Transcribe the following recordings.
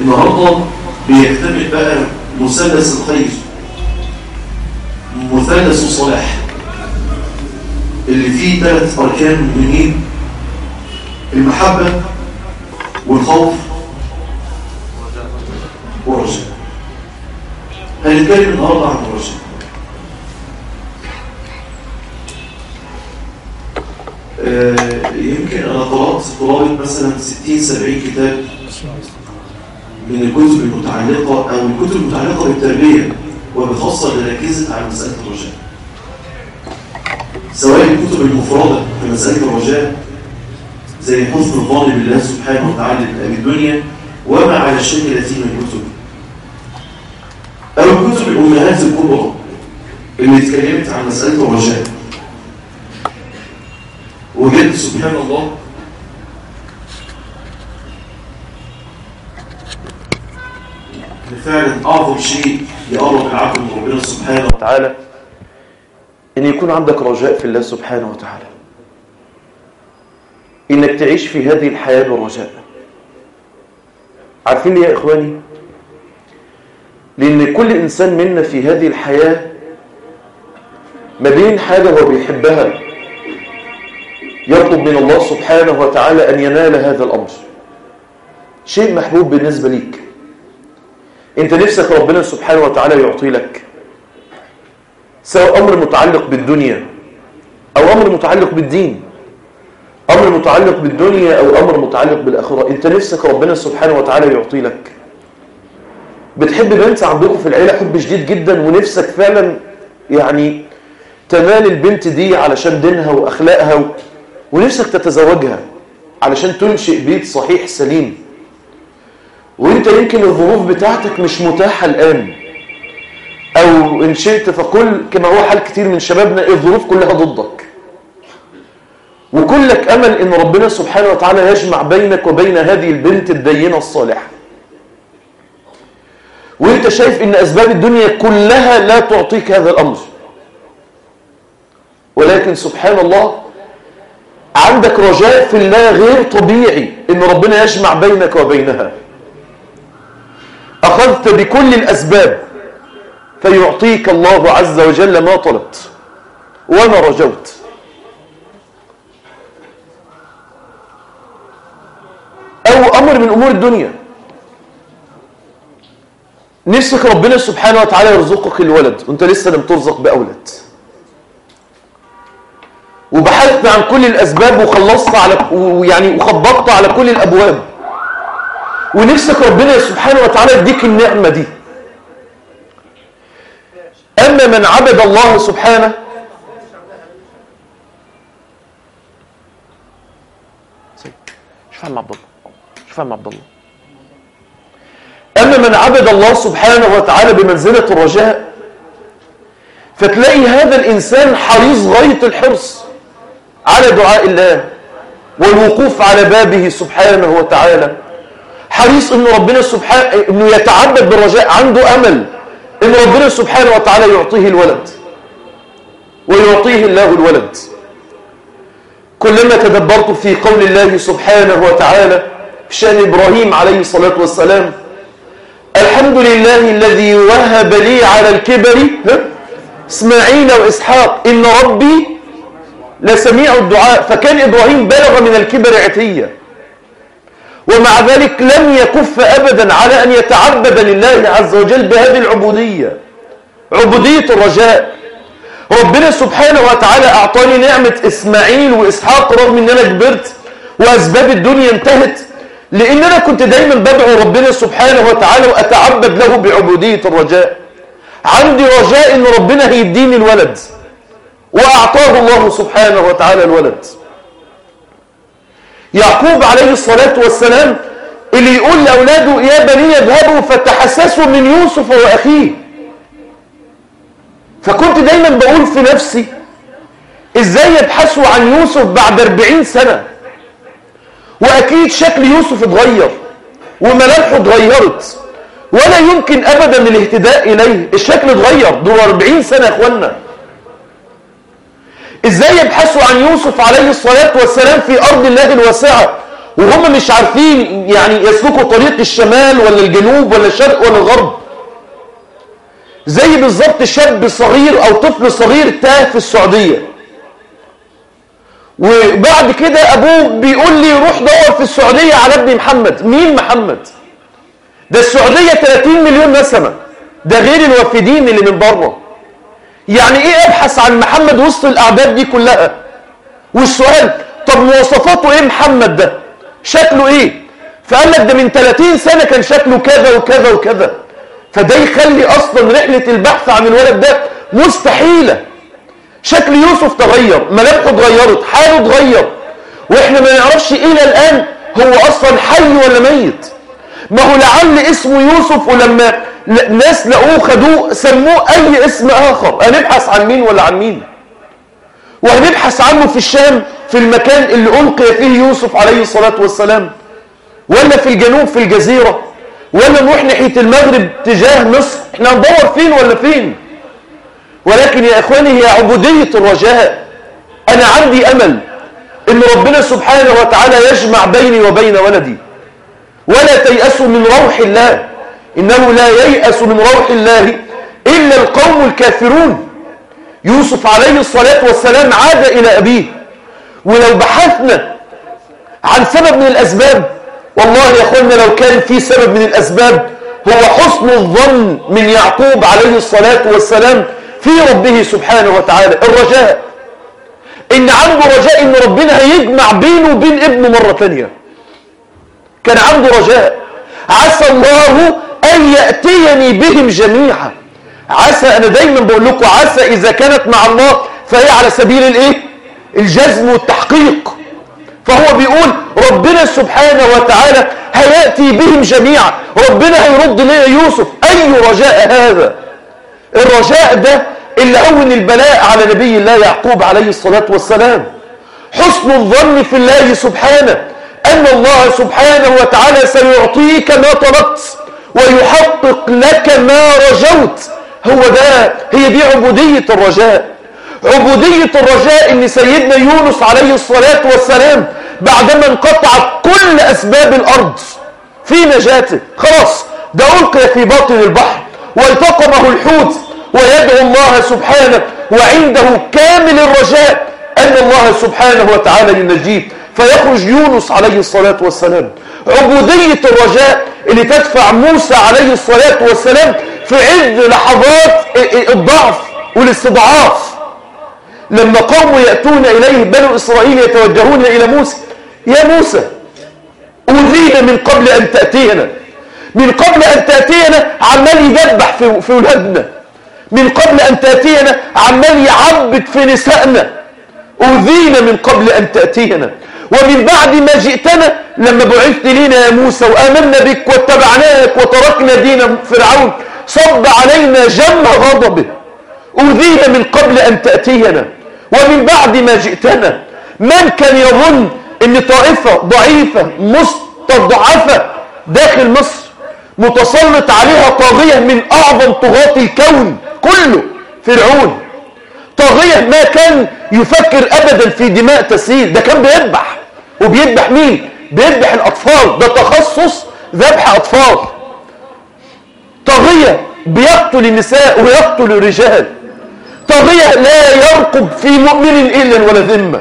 النهارده بيكتمل بقى مثلث الخير مثلث الصلاح اللي فيه ثلاث اركان مهمين المحبه والخوف والرجاء هنتكلم النهارده عن الرجاء آه، يمكن انا قرات قراءه مثلا 60 70 كتاب من الكتب المتعلقه او الكتب المتعلقه بالتربيه وبخاصه اللي ركزت على مساله الرجاء سواء الكتب المفرده في مساله الرجاء زي حسن الظن بالله سبحانه وتعالى لأبي الدنيا وما على الشكلة من الكتب أو الكتب الأمهات الكبرى اللي اتكلمت عن مسألة الرجاء وجدت سبحان الله إن فعلا أعظم شيء يقرب العبد من ربنا سبحانه وتعالى إن يكون عندك رجاء في الله سبحانه وتعالى إنك تعيش في هذه الحياة بالرجاء عارفين ليه يا إخواني لأن كل إنسان منا في هذه الحياة ما بين حاجة هو بيحبها يطلب من الله سبحانه وتعالى أن ينال هذا الأمر شيء محبوب بالنسبة ليك انت نفسك ربنا سبحانه وتعالى يعطي لك سواء أمر متعلق بالدنيا أو أمر متعلق بالدين أمر متعلق بالدنيا أو أمر متعلق بالآخرة أنت نفسك ربنا سبحانه وتعالى يعطي لك بتحب بنت عندكم في العيلة حب شديد جدا ونفسك فعلا يعني تنال البنت دي علشان دينها وأخلاقها و... ونفسك تتزوجها علشان تنشئ بيت صحيح سليم وانت يمكن الظروف بتاعتك مش متاحة الآن أو إن شئت فكل كما هو حال كتير من شبابنا الظروف كلها ضدك وكلك أمل إن ربنا سبحانه وتعالى يجمع بينك وبين هذه البنت الدينة الصالحة وانت شايف إن أسباب الدنيا كلها لا تعطيك هذا الأمر ولكن سبحان الله عندك رجاء في الله غير طبيعي إن ربنا يجمع بينك وبينها أخذت بكل الأسباب فيعطيك الله عز وجل ما طلبت وما رجوت أو أمر من أمور الدنيا نفسك ربنا سبحانه وتعالى يرزقك الولد وانت لسه لم ترزق بأولد وبحثت عن كل الأسباب وخلصت على ويعني وخبطت على كل الأبواب ونفسك ربنا سبحانه وتعالى يديك النعمة دي أما من عبد الله سبحانه شوف عم عبد الله شوف عم عبد الله أما من عبد الله سبحانه وتعالى بمنزلة الرجاء فتلاقي هذا الإنسان حريص غاية الحرص على دعاء الله والوقوف على بابه سبحانه وتعالى حريص انه ربنا سبحانه انه يتعبد بالرجاء عنده امل ان ربنا سبحانه وتعالى يعطيه الولد ويعطيه الله الولد كلما تدبرت في قول الله سبحانه وتعالى في شأن إبراهيم عليه الصلاة والسلام الحمد لله الذي وهب لي على الكبر اسماعيل وإسحاق إن ربي لسميع الدعاء فكان إبراهيم بلغ من الكبر عتية ومع ذلك لم يكف أبدا على أن يتعبد لله عز وجل بهذه العبودية عبودية الرجاء ربنا سبحانه وتعالى أعطاني نعمة إسماعيل وإسحاق رغم أن أنا كبرت وأسباب الدنيا انتهت لأن أنا كنت دايما بدعو ربنا سبحانه وتعالى وأتعبد له بعبودية الرجاء عندي رجاء أن ربنا هيديني الولد وأعطاه الله سبحانه وتعالى الولد يعقوب عليه الصلاة والسلام اللي يقول لأولاده يا بني اذهبوا فتحسسوا من يوسف وأخيه فكنت دايما بقول في نفسي ازاي يبحثوا عن يوسف بعد 40 سنة واكيد شكل يوسف اتغير وملامحه اتغيرت ولا يمكن ابدا الاهتداء اليه الشكل اتغير دول 40 سنة يا اخوانا ازاي يبحثوا عن يوسف عليه الصلاة والسلام في ارض الله الواسعة وهم مش عارفين يعني يسلكوا طريق الشمال ولا الجنوب ولا الشرق ولا الغرب زي بالظبط شاب صغير او طفل صغير تاه في السعودية وبعد كده ابوه بيقول لي روح دور في السعودية على ابني محمد مين محمد ده السعودية 30 مليون نسمة ده غير الوافدين اللي من بره يعني ايه ابحث عن محمد وسط الاعداد دي كلها والسؤال طب مواصفاته ايه محمد ده شكله ايه فقال لك ده من 30 سنة كان شكله كذا وكذا وكذا فده يخلي اصلا رحلة البحث عن الولد ده مستحيلة شكل يوسف تغير ملامحه اتغيرت حاله اتغير واحنا ما نعرفش الى الان هو اصلا حي ولا ميت ما هو لعل اسمه يوسف ولما ناس لقوه خدوه سموه اي اسم اخر هنبحث عن مين ولا عن مين وهنبحث عنه في الشام في المكان اللي ألقي فيه يوسف عليه الصلاة والسلام ولا في الجنوب في الجزيرة ولا نروح ناحية المغرب تجاه مصر احنا هندور فين ولا فين ولكن يا إخواني هي عبودية الرجاء أنا عندي أمل إن ربنا سبحانه وتعالى يجمع بيني وبين ولدي ولا تيأسوا من روح الله إنه لا ييأس من روح الله إلا القوم الكافرون يوسف عليه الصلاة والسلام عاد إلى أبيه ولو بحثنا عن سبب من الأسباب والله يا أخوانا لو كان في سبب من الأسباب هو حسن الظن من يعقوب عليه الصلاة والسلام في ربه سبحانه وتعالى الرجاء إن عنده رجاء إن ربنا هيجمع بينه وبين ابنه مرة ثانية كان عنده رجاء عسى الله أن يأتيني بهم جميعا عسى أنا دايما بقول لكم عسى إذا كانت مع الله فهي على سبيل الإيه الجزم والتحقيق فهو بيقول ربنا سبحانه وتعالى هيأتي بهم جميعا ربنا هيرد لنا يوسف أي رجاء هذا الرجاء ده اللي هون البلاء على نبي الله يعقوب عليه الصلاة والسلام حسن الظن في الله سبحانه أن الله سبحانه وتعالى سيعطيك ما طلبت ويحقق لك ما رجوت هو ده هي دي عبودية الرجاء عبودية الرجاء ان سيدنا يونس عليه الصلاة والسلام بعدما انقطعت كل اسباب الارض في نجاته خلاص ده القي في باطن البحر والتقمه الحوت ويدعو الله سبحانه وعنده كامل الرجاء ان الله سبحانه وتعالى ينجيه فيخرج يونس عليه الصلاة والسلام عبودية الرجاء اللي تدفع موسى عليه الصلاة والسلام في عز لحظات الضعف والاستضعاف لما قوموا يأتون إليه بنو إسرائيل يتوجهون إلى موسى يا موسى أوذينا من قبل أن تأتينا من قبل أن تأتينا عمال يذبح في, في ولادنا من قبل أن تأتينا عمال يعبد في نسائنا أوذينا من قبل أن تأتينا ومن بعد ما جئتنا لما بعثت لنا يا موسى وآمنا بك واتبعناك وتركنا دين فرعون صب علينا جم غضبه أوذينا من قبل أن تأتينا ومن بعد ما جئتنا من كان يظن أن طائفة ضعيفة مستضعفة داخل مصر متسلط عليها طاغية من أعظم طغاة الكون كله فرعون طاغية ما كان يفكر أبدا في دماء تسيل ده كان بيذبح وبيذبح مين بيذبح الأطفال ده تخصص ذبح أطفال طاغية بيقتل النساء ويقتل الرجال طاغية لا يرقب في مؤمن إلا ولا ذمة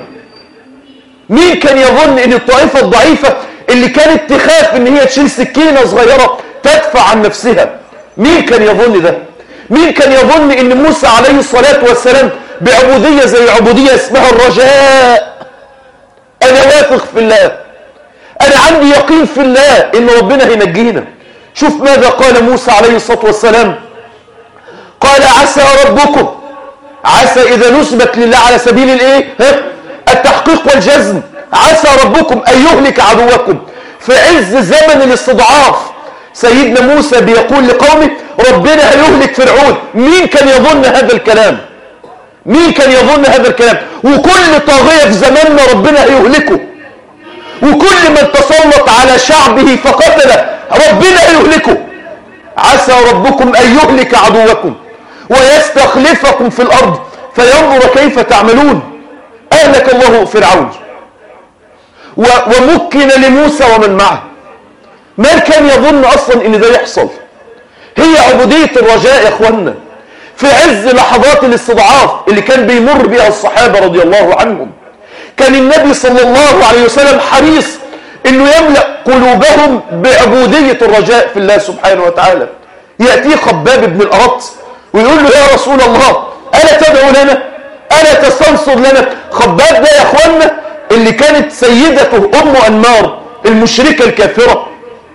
مين كان يظن ان الطائفة الضعيفة اللي كانت تخاف ان هي تشيل سكينة صغيرة تدفع عن نفسها مين كان يظن ده مين كان يظن ان موسى عليه الصلاة والسلام بعبودية زي عبودية اسمها الرجاء انا واثق في الله انا عندي يقين في الله ان ربنا هينجينا شوف ماذا قال موسى عليه الصلاة والسلام قال عسى ربكم عسى إذا نسبت لله على سبيل الايه ها؟ التحقيق والجزم عسى ربكم أن يهلك عدوكم في عز زمن الاستضعاف سيدنا موسى بيقول لقومه ربنا هيهلك فرعون مين كان يظن هذا الكلام مين كان يظن هذا الكلام وكل طاغية في زماننا ربنا هيهلكه وكل من تسلط على شعبه فقتله ربنا هيهلكه عسى ربكم أن يهلك عدوكم ويستخلفكم في الأرض فينظر كيف تعملون أهلك الله فرعون ومكن لموسى ومن معه من كان يظن أصلا ان ده يحصل هي عبودية الرجاء يا اخوانا في عز لحظات الاستضعاف اللي كان بيمر بها الصحابة رضي الله عنهم كان النبي صلى الله عليه وسلم حريص انه يملأ قلوبهم بعبودية الرجاء في الله سبحانه وتعالى يأتيه خباب بن الأرط ويقول له يا رسول الله ألا تدعو لنا ألا تستنصر لنا خباب ده يا أخوانا اللي كانت سيدته أم أنمار المشركة الكافرة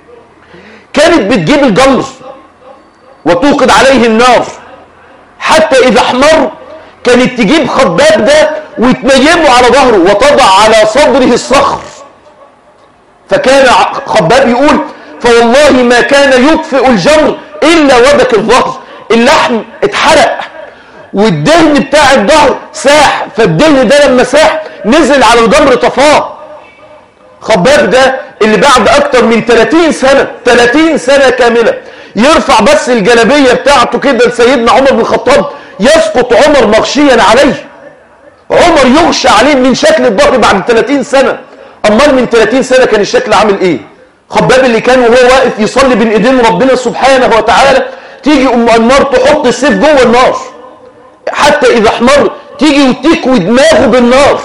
كانت بتجيب الجمر وتوقد عليه النار حتى إذا احمر كانت تجيب خباب ده وتنيمه على ظهره وتضع على صدره الصخر فكان خباب يقول فوالله ما كان يطفئ الجمر إلا ودك الظهر اللحم اتحرق والدهن بتاع الظهر ساح فالدهن ده لما ساح نزل على الجمر طفاه خباب ده اللي بعد اكتر من 30 سنة 30 سنة كاملة يرفع بس الجلبية بتاعته كده لسيدنا عمر بن الخطاب يسقط عمر مغشيا عليه عمر يغشى عليه من شكل الظهر بعد 30 سنة امال من 30 سنة كان الشكل عامل ايه خباب اللي كان وهو واقف يصلي بين ايدين ربنا سبحانه وتعالى تيجي ام انمار تحط السيف جوه النار حتى اذا احمر تيجي وتكوي دماغه بالنار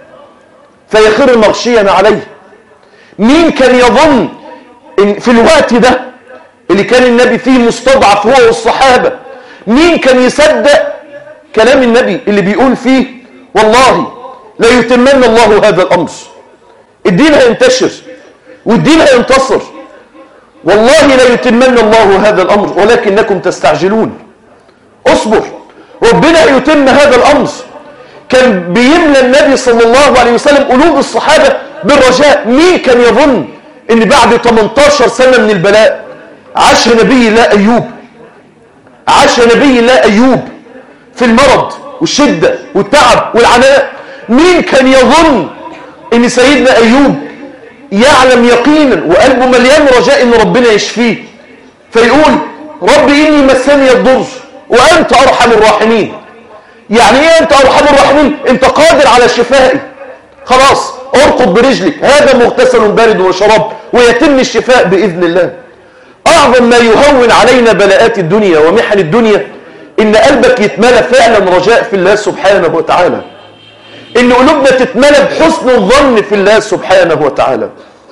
فيخر مغشيا عليه مين كان يظن إن في الوقت ده اللي كان النبي فيه مستضعف هو والصحابة مين كان يصدق كلام النبي اللي بيقول فيه والله لا يتمن الله هذا الأمر الدين هينتشر والدين هينتصر والله لا يتمن الله هذا الأمر ولكنكم تستعجلون اصبر ربنا يتم هذا الأمر كان بيملى النبي صلى الله عليه وسلم قلوب الصحابة بالرجاء مين كان يظن ان بعد 18 سنة من البلاء عاش نبي الله أيوب عاش نبي الله أيوب في المرض والشدة والتعب والعناء مين كان يظن ان سيدنا أيوب يعلم يقينا وقلبه مليان رجاء ان ربنا يشفيه فيقول رب إني مسني الضر وأنت أرحم الراحمين يعني ايه أنت أرحم الراحمين أنت قادر على شفائي خلاص ارقد برجلك هذا مغتسل بارد وشراب ويتم الشفاء بإذن الله أعظم ما يهون علينا بلاءات الدنيا ومحن الدنيا إن قلبك يتملى فعلا رجاء في الله سبحانه وتعالى إن قلوبنا تتملى بحسن الظن في الله سبحانه وتعالى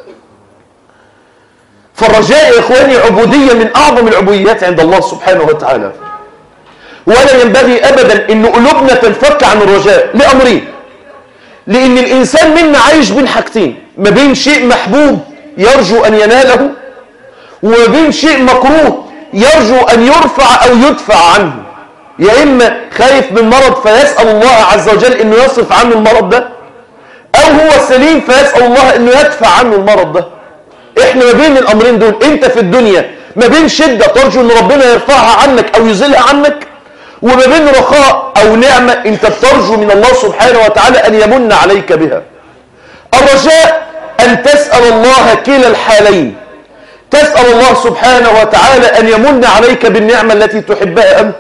فالرجاء يا إخواني عبودية من أعظم العبوديات عند الله سبحانه وتعالى ولا ينبغي أبدا إن قلوبنا تنفك عن الرجاء لأمرين لأن الإنسان منا عايش بين حاجتين ما بين شيء محبوب يرجو أن يناله وما بين شيء مكروه يرجو أن يرفع أو يدفع عنه يا إما خايف من مرض فيسأل الله عز وجل أنه يصرف عنه المرض ده أو هو سليم فيسأل الله أنه يدفع عنه المرض ده إحنا ما بين الأمرين دول أنت في الدنيا ما بين شدة ترجو أن ربنا يرفعها عنك أو يزيلها عنك وما بين رخاء أو نعمة أنت بترجو من الله سبحانه وتعالى أن يمن عليك بها الرجاء أن تسأل الله كلا الحالين تسأل الله سبحانه وتعالى أن يمن عليك بالنعمة التي تحبها أنت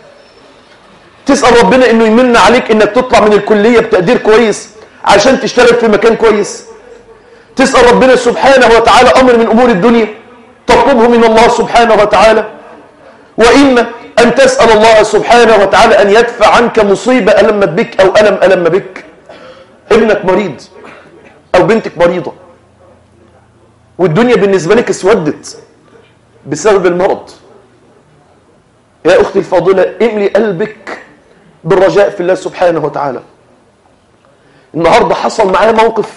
تسأل ربنا أنه يمن عليك أنك تطلع من الكلية بتقدير كويس عشان تشتغل في مكان كويس تسأل ربنا سبحانه وتعالى أمر من أمور الدنيا تطلبه من الله سبحانه وتعالى وإما أن تسأل الله سبحانه وتعالى أن يدفع عنك مصيبة ألمت بك أو ألم ألم بك ابنك مريض أو بنتك مريضة والدنيا بالنسبة لك اسودت بسبب المرض يا أختي الفاضلة املي قلبك بالرجاء في الله سبحانه وتعالى النهاردة حصل معايا موقف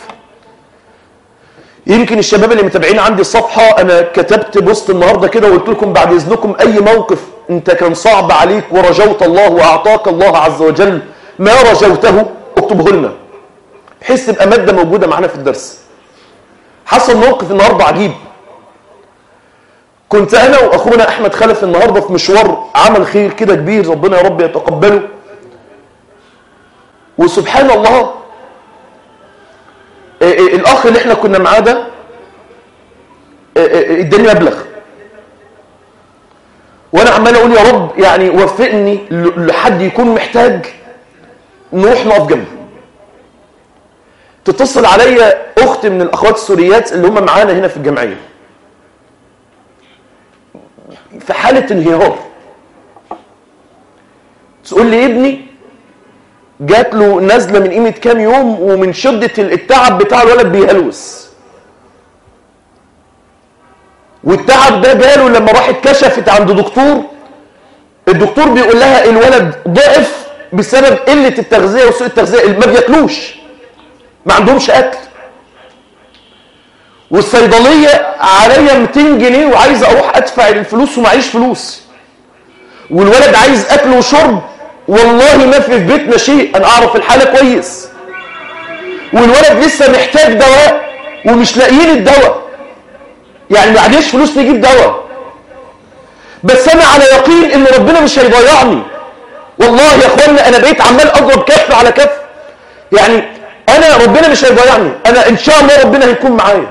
يمكن الشباب اللي متابعين عندي الصفحة أنا كتبت بوست النهاردة كده وقلت لكم بعد إذنكم أي موقف أنت كان صعب عليك ورجوت الله وأعطاك الله عز وجل ما رجوته اكتبه لنا بحيث تبقى مادة موجودة معانا في الدرس حصل موقف النهاردة عجيب كنت أنا وأخونا أحمد خلف النهاردة في مشوار عمل خير كده كبير ربنا يا رب يتقبله وسبحان الله الأخ اللي احنا كنا معاه ده اداني مبلغ وانا عمال اقول يا رب يعني وفقني لحد يكون محتاج نروح نقف جنبه تتصل عليا اخت من الاخوات السوريات اللي هم معانا هنا في الجمعيه في حاله انهيار تقول لي ابني جات له نزله من قيمه كام يوم ومن شده التعب بتاع الولد بيهلوس والتعب ده جاله لما راحت كشفت عند دكتور الدكتور بيقول لها الولد ضعف بسبب قله التغذيه وسوء التغذيه ما بياكلوش ما عندهمش اكل والصيدليه عليا 200 جنيه وعايز اروح ادفع الفلوس ومعيش فلوس والولد عايز اكل وشرب والله ما في في بيتنا شيء انا اعرف الحاله كويس والولد لسه محتاج دواء ومش لاقيين الدواء يعني معليش فلوس نجيب دواء بس انا على يقين ان ربنا مش هيضيعني والله يا اخوانا انا بقيت عمال اضرب كف على كف يعني انا ربنا مش هيضيعني انا ان شاء الله ربنا هيكون معايا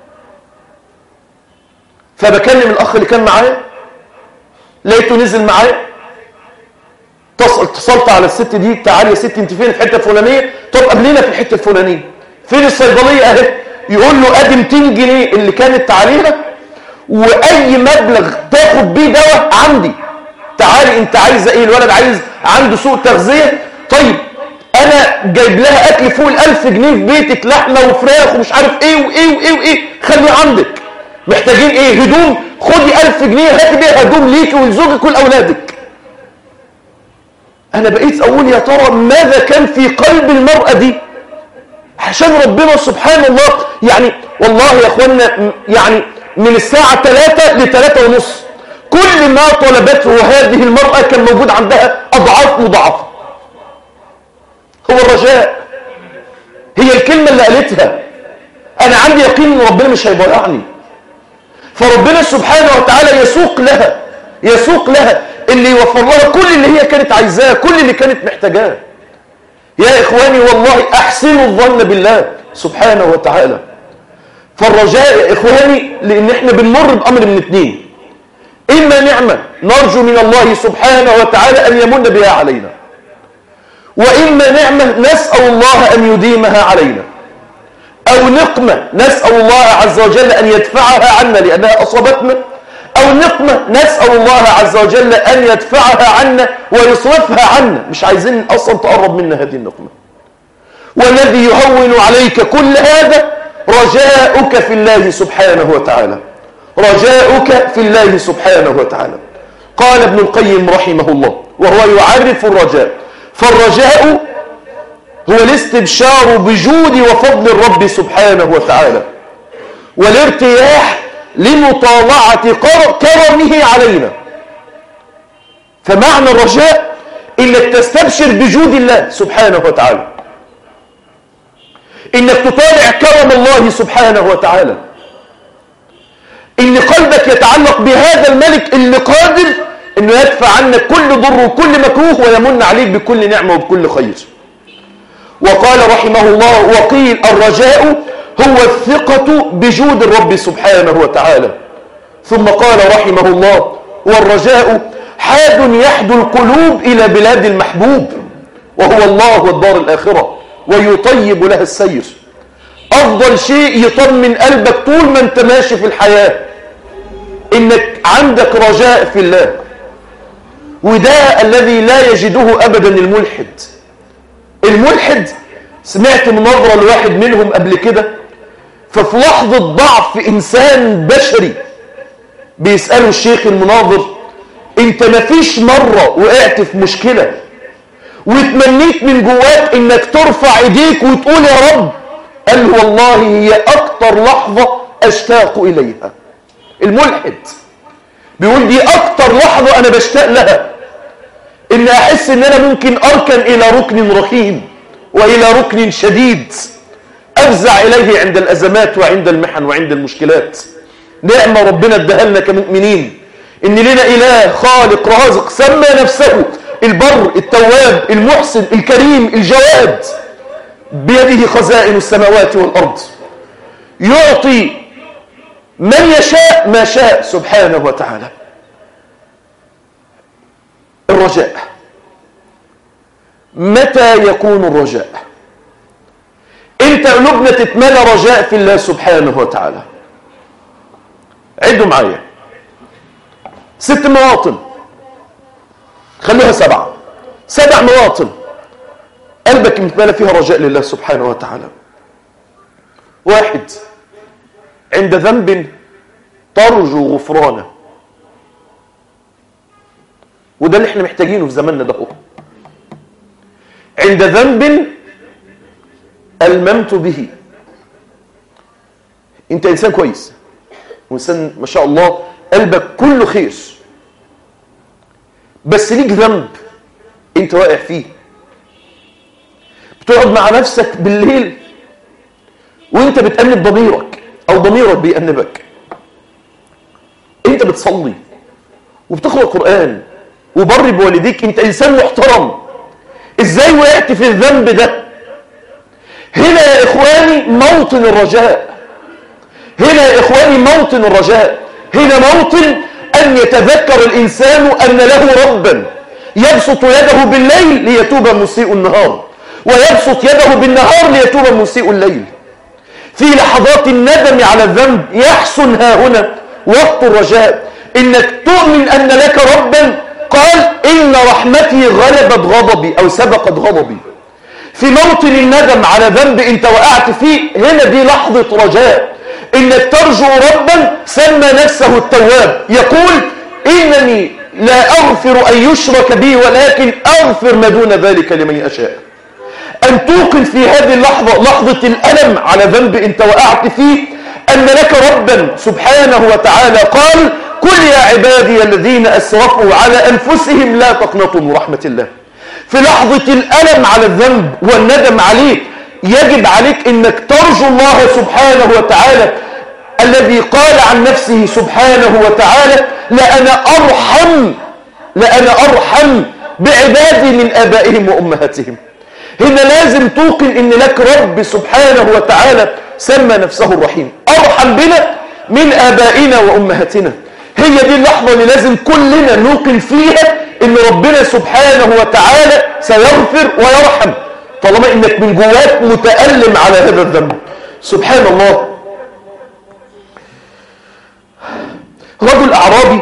فبكلم الاخ اللي كان معايا لقيته نزل معايا اتصلت على الست دي تعالي يا ست انت فين في الحته الفلانيه طب قابلينا في الحته الفلانيه فين الصيدليه اهي يقول له ادي 200 جنيه اللي كانت عليها واي مبلغ تاخد بيه دواء عندي تعالي انت عايزه ايه الولد عايز عنده سوء تغذيه طيب انا جايب لها اكل فوق ال1000 جنيه في بيتك لحمه وفراخ ومش عارف ايه وايه وايه وايه خليه عندك محتاجين ايه هدوم خدي 1000 جنيه هاتي بيها هدوم ليكي ولزوجك ولاولادك انا بقيت اقول يا ترى ماذا كان في قلب المراه دي عشان ربنا سبحان الله يعني والله يا اخوانا يعني من الساعه 3 ل 3 ونص كل ما طلبته هذه المراه كان موجود عندها اضعاف مضاعفه هو الرجاء هي الكلمه اللي قالتها انا عندي يقين ان ربنا مش هيضيعني فربنا سبحانه وتعالى يسوق لها يسوق لها اللي يوفر لها كل اللي هي كانت عايزاه كل اللي كانت محتاجاه يا إخواني والله أحسنوا الظن بالله سبحانه وتعالى فالرجاء يا إخواني لأن إحنا بنمر بأمر من اثنين إما نعمة نرجو من الله سبحانه وتعالى أن يمن بها علينا وإما نعمة نسأل الله أن يديمها علينا أو نقمة نسأل الله عز وجل أن يدفعها عنا لأنها أصابتنا أو نقمة نسأل الله عز وجل أن يدفعها عنا ويصرفها عنا مش عايزين أصلا تقرب منا هذه النقمة والذي يهون عليك كل هذا رجاؤك في الله سبحانه وتعالى رجاؤك في الله سبحانه وتعالى قال ابن القيم رحمه الله وهو يعرف الرجاء فالرجاء هو الاستبشار بجود وفضل الرب سبحانه وتعالى والارتياح لمطالعة كرمه علينا فمعنى الرجاء إنك تستبشر بجود الله سبحانه وتعالى إنك تطالع كرم الله سبحانه وتعالى إن قلبك يتعلق بهذا الملك اللي قادر إنه يدفع عنك كل ضر وكل مكروه ويمن عليك بكل نعمة وبكل خير وقال رحمه الله وقيل الرجاء هو الثقة بجود الرب سبحانه وتعالى ثم قال رحمه الله والرجاء حاد يحدو القلوب إلى بلاد المحبوب وهو الله والدار الآخرة ويطيب لها السير أفضل شيء يطمن قلبك طول ما انت ماشي في الحياة إنك عندك رجاء في الله وده الذي لا يجده أبدا الملحد الملحد سمعت مناظرة لواحد منهم قبل كده ففي لحظة ضعف إنسان بشري بيسأله الشيخ المناظر انت مفيش مرة وقعت في مشكلة وتمنيت من جواك انك ترفع ايديك وتقول يا رب قال والله هي اكتر لحظة اشتاق اليها الملحد بيقول دي اكتر لحظة انا بشتاق لها ان احس ان انا ممكن اركن الى ركن رهيب والى ركن شديد افزع اليه عند الازمات وعند المحن وعند المشكلات نعمة ربنا اداها لنا كمؤمنين ان لنا اله خالق رازق سمى نفسه البر التواب المحسن الكريم الجواد بيده خزائن السماوات والارض يعطي من يشاء ما شاء سبحانه وتعالى الرجاء متى يكون الرجاء انت قلوبنا تتملى رجاء في الله سبحانه وتعالى عدوا معايا ست مواطن خلوها سبعة سبع مواطن قلبك متملى فيها رجاء لله سبحانه وتعالى واحد عند ذنب ترجو غفرانه وده اللي احنا محتاجينه في زماننا ده عند ذنب الممت به انت انسان كويس وانسان ما شاء الله قلبك كله خير بس ليك ذنب انت واقع فيه بتقعد مع نفسك بالليل وانت بتأنب ضميرك او ضميرك بيأنبك انت بتصلي وبتقرأ قرآن وبر بوالديك انت انسان محترم ازاي وقعت في الذنب ده هنا يا اخواني موطن الرجاء هنا يا اخواني موطن الرجاء هنا موطن ان يتذكر الانسان ان له ربا يبسط يده بالليل ليتوب مسيء النهار ويبسط يده بالنهار ليتوب مسيء الليل في لحظات الندم على الذنب يحسن ها هنا وقت الرجاء انك تؤمن ان لك ربا قال ان رحمتي غلبت غضبي او سبقت غضبي في موطن الندم على ذنب انت وقعت فيه هنا دي لحظة رجاء انك ترجو ربا سمى نفسه التواب يقول انني لا اغفر ان يشرك بي ولكن اغفر ما دون ذلك لمن يشاء ان توقن في هذه اللحظة لحظة الالم على ذنب انت وقعت فيه ان لك ربا سبحانه وتعالى قال قل يا عبادي الذين اسرفوا على انفسهم لا تقنطوا من رحمة الله في لحظة الألم على الذنب والندم عليه يجب عليك انك ترجو الله سبحانه وتعالى الذي قال عن نفسه سبحانه وتعالى لأنا أرحم لأنا أرحم بعبادي من آبائهم وأمهاتهم هنا لازم توقن ان لك رب سبحانه وتعالى سمى نفسه الرحيم أرحم بنا من آبائنا وأمهاتنا هي دي اللحظة اللي لازم كلنا نوقن فيها ان ربنا سبحانه وتعالى سيغفر ويرحم طالما انك من جواك متألم على هذا الذنب سبحان الله رجل أعرابي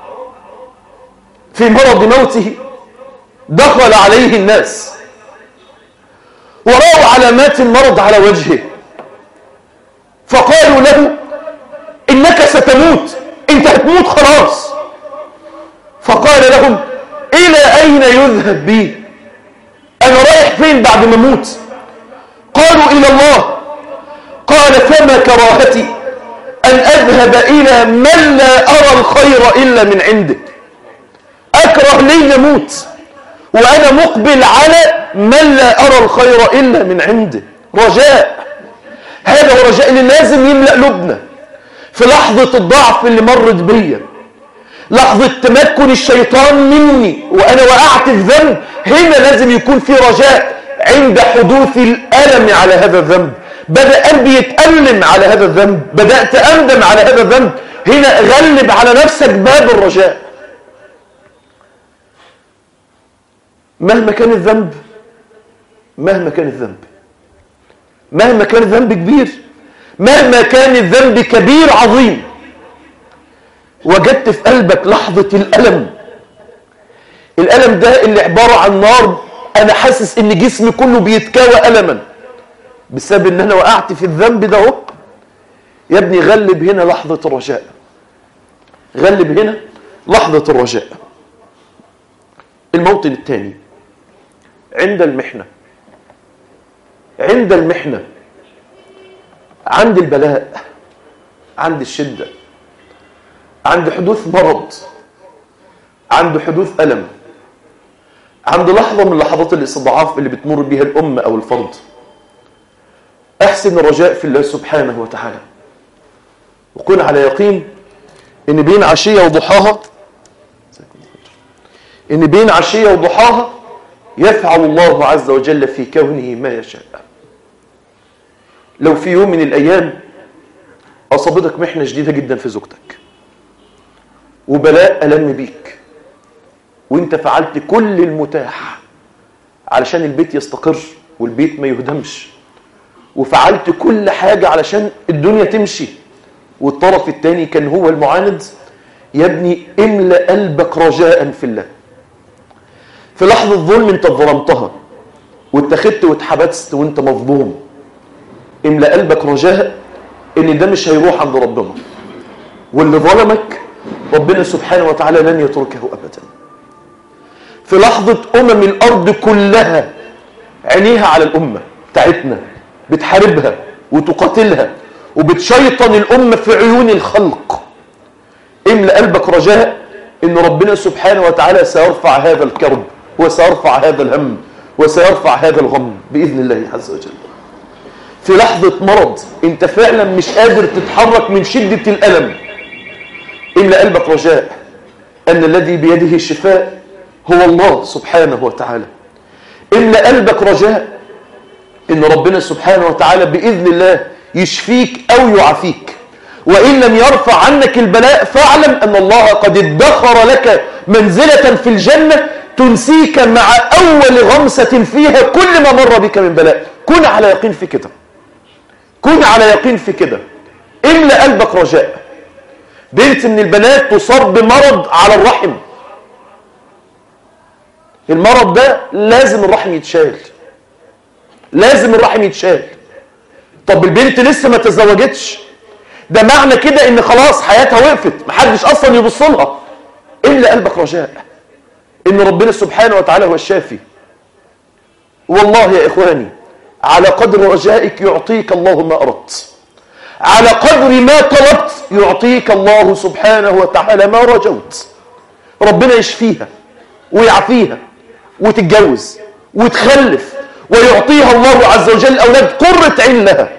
في مرض موته دخل عليه الناس ورأوا علامات المرض على وجهه فقالوا له إنك ستموت انت هتموت خلاص فقال لهم الى اين يذهب بي انا رايح فين بعد ما اموت قالوا الى الله قال فما كراهتي ان اذهب الى من لا ارى الخير الا من عنده اكره لي نموت وانا مقبل على من لا ارى الخير الا من عنده رجاء هذا هو رجاء اللي لازم يملأ لبنا في لحظة الضعف اللي مرت بيا لحظة تمكن الشيطان مني وأنا وقعت في ذنب هنا لازم يكون في رجاء عند حدوث الألم على هذا الذنب بدأ قلبي يتألم على هذا الذنب بدأت أندم على هذا الذنب هنا غلب على نفسك باب الرجاء مهما كان الذنب مهما كان الذنب مهما كان الذنب كبير مهما كان الذنب كبير عظيم وجدت في قلبك لحظة الألم الألم ده اللي عبارة عن نار أنا حاسس إن جسمي كله بيتكاوى ألما بسبب إن أنا وقعت في الذنب ده اهو يا ابني غلب هنا لحظة الرجاء غلب هنا لحظة الرجاء الموطن الثاني عند المحنة عند المحنة عند البلاء عند الشدة عند حدوث مرض عند حدوث ألم عند لحظة من لحظات الاستضعاف اللي بتمر بها الأمة أو الفرد أحسن الرجاء في الله سبحانه وتعالى وكن على يقين إن بين عشية وضحاها إن بين عشية وضحاها يفعل الله عز وجل في كونه ما يشاء لو في يوم من الأيام أصابتك محنة شديدة جدا في زوجتك وبلاء ألم بيك وانت فعلت كل المتاح علشان البيت يستقر والبيت ما يهدمش وفعلت كل حاجة علشان الدنيا تمشي والطرف الثاني كان هو المعاند يا ابني املأ قلبك رجاء في الله في لحظة ظلم انت ظلمتها واتخذت واتحبست وانت مظلوم املأ قلبك رجاء ان ده مش هيروح عند ربنا واللي ظلمك ربنا سبحانه وتعالى لن يتركه ابدا في لحظة امم الارض كلها عينيها على الامة بتاعتنا بتحاربها وتقاتلها وبتشيطن الامة في عيون الخلق املأ قلبك رجاء ان ربنا سبحانه وتعالى سيرفع هذا الكرب وسيرفع هذا الهم وسيرفع هذا الغم بإذن الله عز وجل في لحظة مرض انت فعلا مش قادر تتحرك من شدة الألم املأ قلبك رجاء أن الذي بيده الشفاء هو الله سبحانه وتعالى املأ قلبك رجاء ان ربنا سبحانه وتعالى بإذن الله يشفيك أو يعافيك وإن لم يرفع عنك البلاء فاعلم أن الله قد ادخر لك منزلة في الجنة تنسيك مع أول غمسة فيها كل ما مر بك من بلاء كن على يقين في كده كن على يقين في كده املأ قلبك رجاء بنت من البنات تصاب بمرض على الرحم المرض ده لازم الرحم يتشال لازم الرحم يتشال طب البنت لسه ما تزوجتش ده معنى كده ان خلاص حياتها وقفت محدش اصلا يبص لها املأ قلبك رجاء ان ربنا سبحانه وتعالى هو الشافي والله يا اخواني على قدر رجائك يعطيك الله ما اردت على قدر ما طلبت يعطيك الله سبحانه وتعالى ما رجوت ربنا يشفيها ويعافيها وتتجوز وتخلف ويعطيها الله عز وجل اولاد قرة عين لها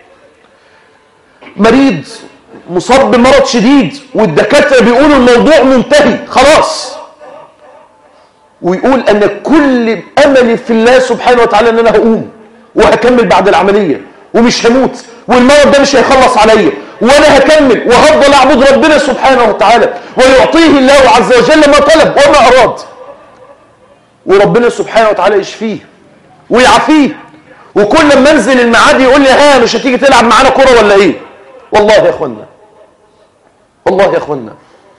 مريض مصاب بمرض شديد والدكاتره بيقولوا الموضوع منتهي خلاص ويقول أنا كل أملي في الله سبحانه وتعالى أن أنا هقوم وهكمل بعد العملية ومش هموت والمرض ده مش هيخلص عليا وأنا هكمل وهفضل أعبد ربنا سبحانه وتعالى ويعطيه الله عز وجل ما طلب وما أراد وربنا سبحانه وتعالى يشفيه ويعافيه وكل ما انزل الميعاد يقول لي ها مش هتيجي تلعب معانا كرة ولا ايه والله يا اخوانا والله يا اخوانا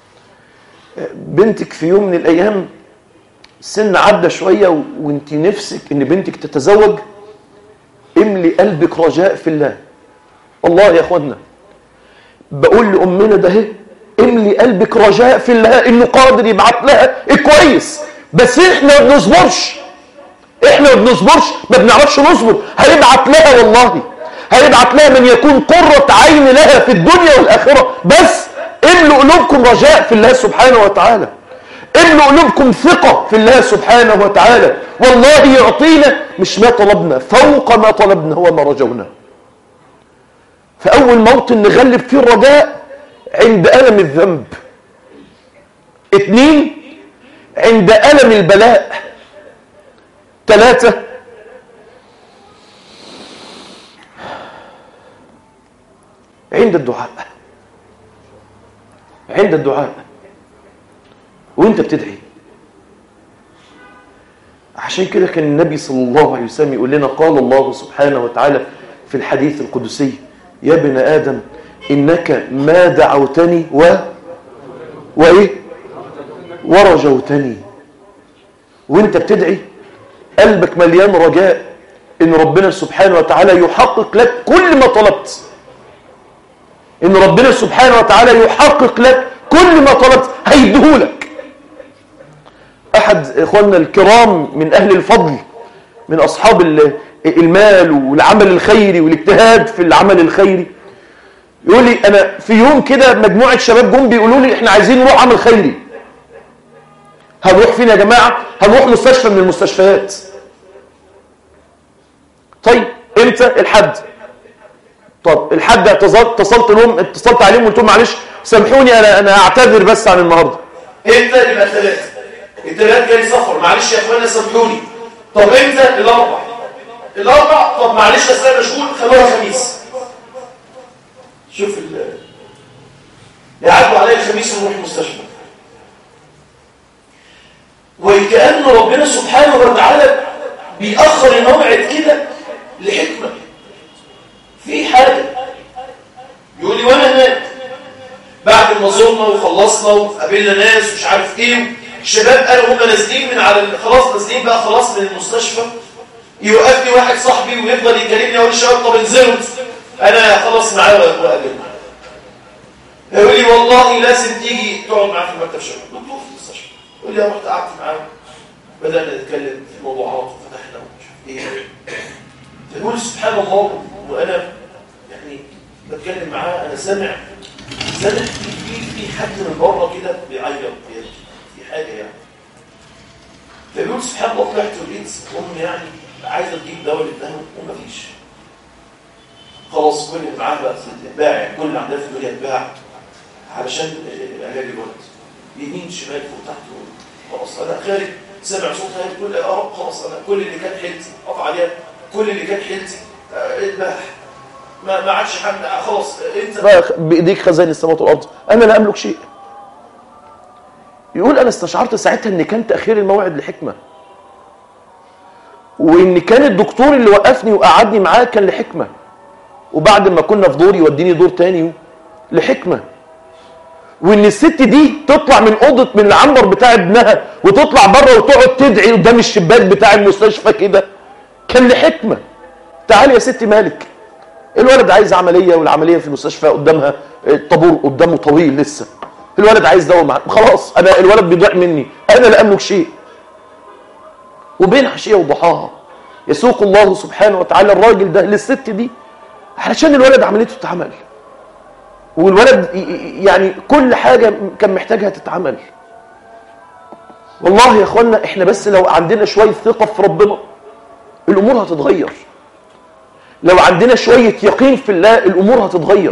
بنتك في يوم من الايام سن عدى شوية و... وانت نفسك ان بنتك تتزوج املي قلبك رجاء في الله والله يا اخوانا بقول لأمنا ده اهي املي قلبك رجاء في الله انه قادر يبعت لها كويس بس احنا ما بنصبرش احنا ما بنصبرش ما بنعرفش نصبر هيبعت لها والله هيبعت لها من يكون قرة عين لها في الدنيا والآخرة بس املوا قلوبكم رجاء في الله سبحانه وتعالى املوا قلوبكم ثقة في الله سبحانه وتعالى والله يعطينا مش ما طلبنا فوق ما طلبنا هو ما رجونا فأول موطن نغلب فيه الرجاء عند ألم الذنب اثنين عند ألم البلاء ثلاثة عند الدعاء عند الدعاء وانت بتدعي عشان كده كان النبي صلى الله عليه وسلم يقول لنا قال الله سبحانه وتعالى في الحديث القدسي يا ابن آدم إنك ما دعوتني و وإيه ورجوتني وانت بتدعي قلبك مليان رجاء ان ربنا سبحانه وتعالى يحقق لك كل ما طلبت ان ربنا سبحانه وتعالى يحقق لك كل ما طلبت هيديهولك احد اخواننا الكرام من اهل الفضل من اصحاب المال والعمل الخيري والاجتهاد في العمل الخيري يقول لي انا في يوم كده مجموعه شباب جم بيقولوا لي احنا عايزين نروح عمل خيري هنروح فين يا جماعه هنروح مستشفى من المستشفيات طيب امتى الحد طب الحد اتصلت اتصلت لهم اتصلت عليهم وقلت لهم معلش سامحوني انا انا اعتذر بس عن النهارده امتى يبقى ثلاثة الثلاث جاي سفر معلش يا اخوانا سامحوني طب امتى الاربع الاربع طب معلش اصل انا مشغول خلوها خميس شوف ال يعدوا عليا الخميس ونروح المستشفى وكأن ربنا سبحانه وتعالى بيأخر الموعد كده لحكمة بعد ما زرنا وخلصنا وقابلنا ناس ومش عارف ايه الشباب قالوا هم نازلين من على ال- خلاص نازلين بقى خلاص من المستشفى يوقفني واحد صاحبي ويفضل يكلمني اقول للشباب طب انزلوا انا خلاص معاه واقابلنا يقول لي والله لازم تيجي تقعد معاه في المكتب شويه دكتور في المستشفى يقول لي أنا رحت قعدت معاه بدانا نتكلم في موضوعات وفتحنا ومش عارف ايه يقول سبحان الله وانا يعني بتكلم معاه انا سامع سامع في في في حد من بره كده بيعيط بيبكي في حاجه يعني فيقول سبحان الله طلعت ولقيت امي يعني عايزه تجيب دواء لابنها ومفيش خلاص كل اللي معاها بقى اتباع يعني كل اللي عندها في الدنيا اتباع علشان آه، علاج الولد يمين شمال فوق تحت خلاص انا خارج سامع صوتها هي بتقول يا رب خلاص انا كل اللي كان حيلتي قطع عليها كل اللي كان حيلتي آه، اتباع ما ما عادش حد آه، خلاص آه، انت بقى بايديك خزائن السماوات والارض انا لا املك شيء يقول انا استشعرت ساعتها ان كان تاخير الموعد لحكمه وان كان الدكتور اللي وقفني وقعدني معاه كان لحكمه وبعد ما كنا في دور يوديني دور تاني لحكمه وان الست دي تطلع من اوضه من العنبر بتاع ابنها وتطلع بره وتقعد تدعي قدام الشباك بتاع المستشفى كده كان لحكمه تعالي يا ستي مالك الولد عايز عمليه والعمليه في المستشفى قدامها الطابور قدامه طويل لسه الولد عايز دواء معاه خلاص انا الولد بيضيع مني انا لا املك شيء وبين عشيه وضحاها يسوق الله سبحانه وتعالى الراجل ده للست دي علشان الولد عمليته تتعمل والولد ي- ي- يعني كل حاجه كان محتاجها تتعمل والله يا اخوانا احنا بس لو عندنا شويه ثقه في ربنا الامور هتتغير لو عندنا شوية يقين في الله الأمور هتتغير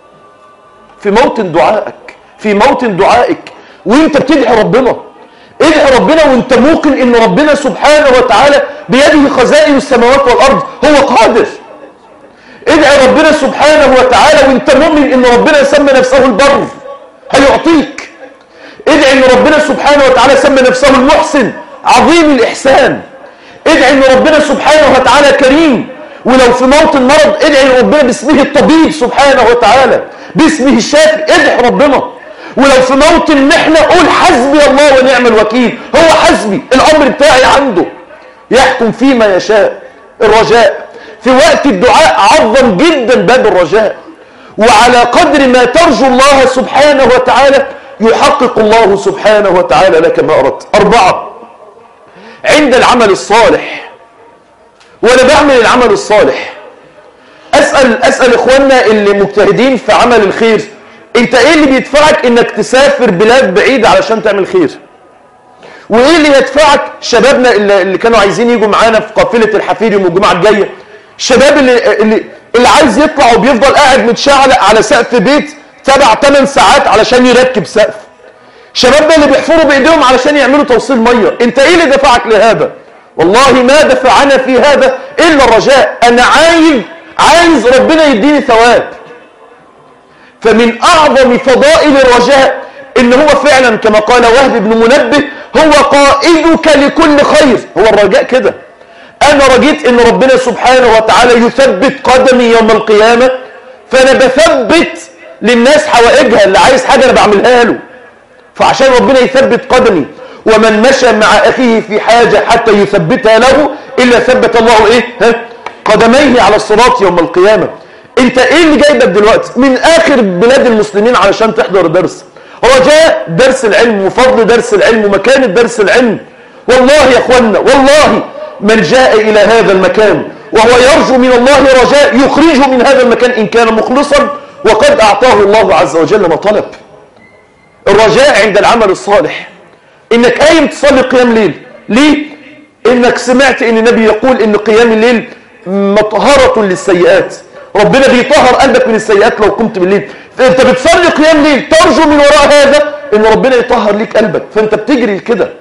في موطن دعائك في موطن دعائك وانت بتدعي ربنا ادعي ربنا وانت موقن ان ربنا سبحانه وتعالى بيده خزائن السماوات والأرض هو قادر ادعي ربنا سبحانه وتعالى وانت مؤمن ان ربنا سمى نفسه البر هيعطيك ادعي ان ربنا سبحانه وتعالى سمى نفسه المحسن عظيم الإحسان ادعي ان ربنا سبحانه وتعالى كريم ولو في موطن مرض ادعي ربنا باسمه الطبيب سبحانه وتعالى باسمه الشافي ادعي ربنا ولو في موطن محنة قول حسبي الله ونعم الوكيل هو حسبي الأمر بتاعي عنده يحكم فيما يشاء الرجاء في وقت الدعاء عظم جدا باب الرجاء وعلى قدر ما ترجو الله سبحانه وتعالى يحقق الله سبحانه وتعالى لك ما أردت أربعة عند العمل الصالح وانا بعمل العمل الصالح اسال اسال اخواننا اللي مجتهدين في عمل الخير انت ايه اللي بيدفعك انك تسافر بلاد بعيده علشان تعمل خير وايه اللي يدفعك شبابنا اللي, اللي كانوا عايزين يجوا معانا في قافله الحفير يوم الجمعه الجايه الشباب اللي اللي, اللي عايز يطلع وبيفضل قاعد متشعلق على سقف بيت سبع ثمان ساعات علشان يركب سقف شبابنا اللي بيحفروا بايديهم علشان يعملوا توصيل ميه انت ايه اللي دفعك لهذا والله ما دفعنا في هذا الا الرجاء انا عايز عايز ربنا يديني ثواب فمن اعظم فضائل الرجاء ان هو فعلا كما قال وهب بن منبه هو قائدك لكل خير هو الرجاء كده انا رجيت ان ربنا سبحانه وتعالى يثبت قدمي يوم القيامه فانا بثبت للناس حوائجها اللي عايز حاجه انا بعملها له فعشان ربنا يثبت قدمي ومن مشى مع أخيه في حاجة حتى يثبتها له إلا ثبت الله إيه ها؟ قدميه على الصراط يوم القيامة انت ايه اللي جايبك دلوقتي من اخر بلاد المسلمين علشان تحضر درس رجاء درس العلم وفضل درس العلم ومكانة درس العلم والله يا اخوانا والله من جاء الى هذا المكان وهو يرجو من الله رجاء يخرجه من هذا المكان ان كان مخلصا وقد اعطاه الله عز وجل ما طلب الرجاء عند العمل الصالح انك قايم تصلي قيام ليل ليه انك سمعت ان النبي يقول ان قيام الليل مطهرة للسيئات ربنا بيطهر قلبك من السيئات لو قمت بالليل فانت بتصلي قيام ليل ترجو من وراء هذا ان ربنا يطهر ليك قلبك فانت بتجري كده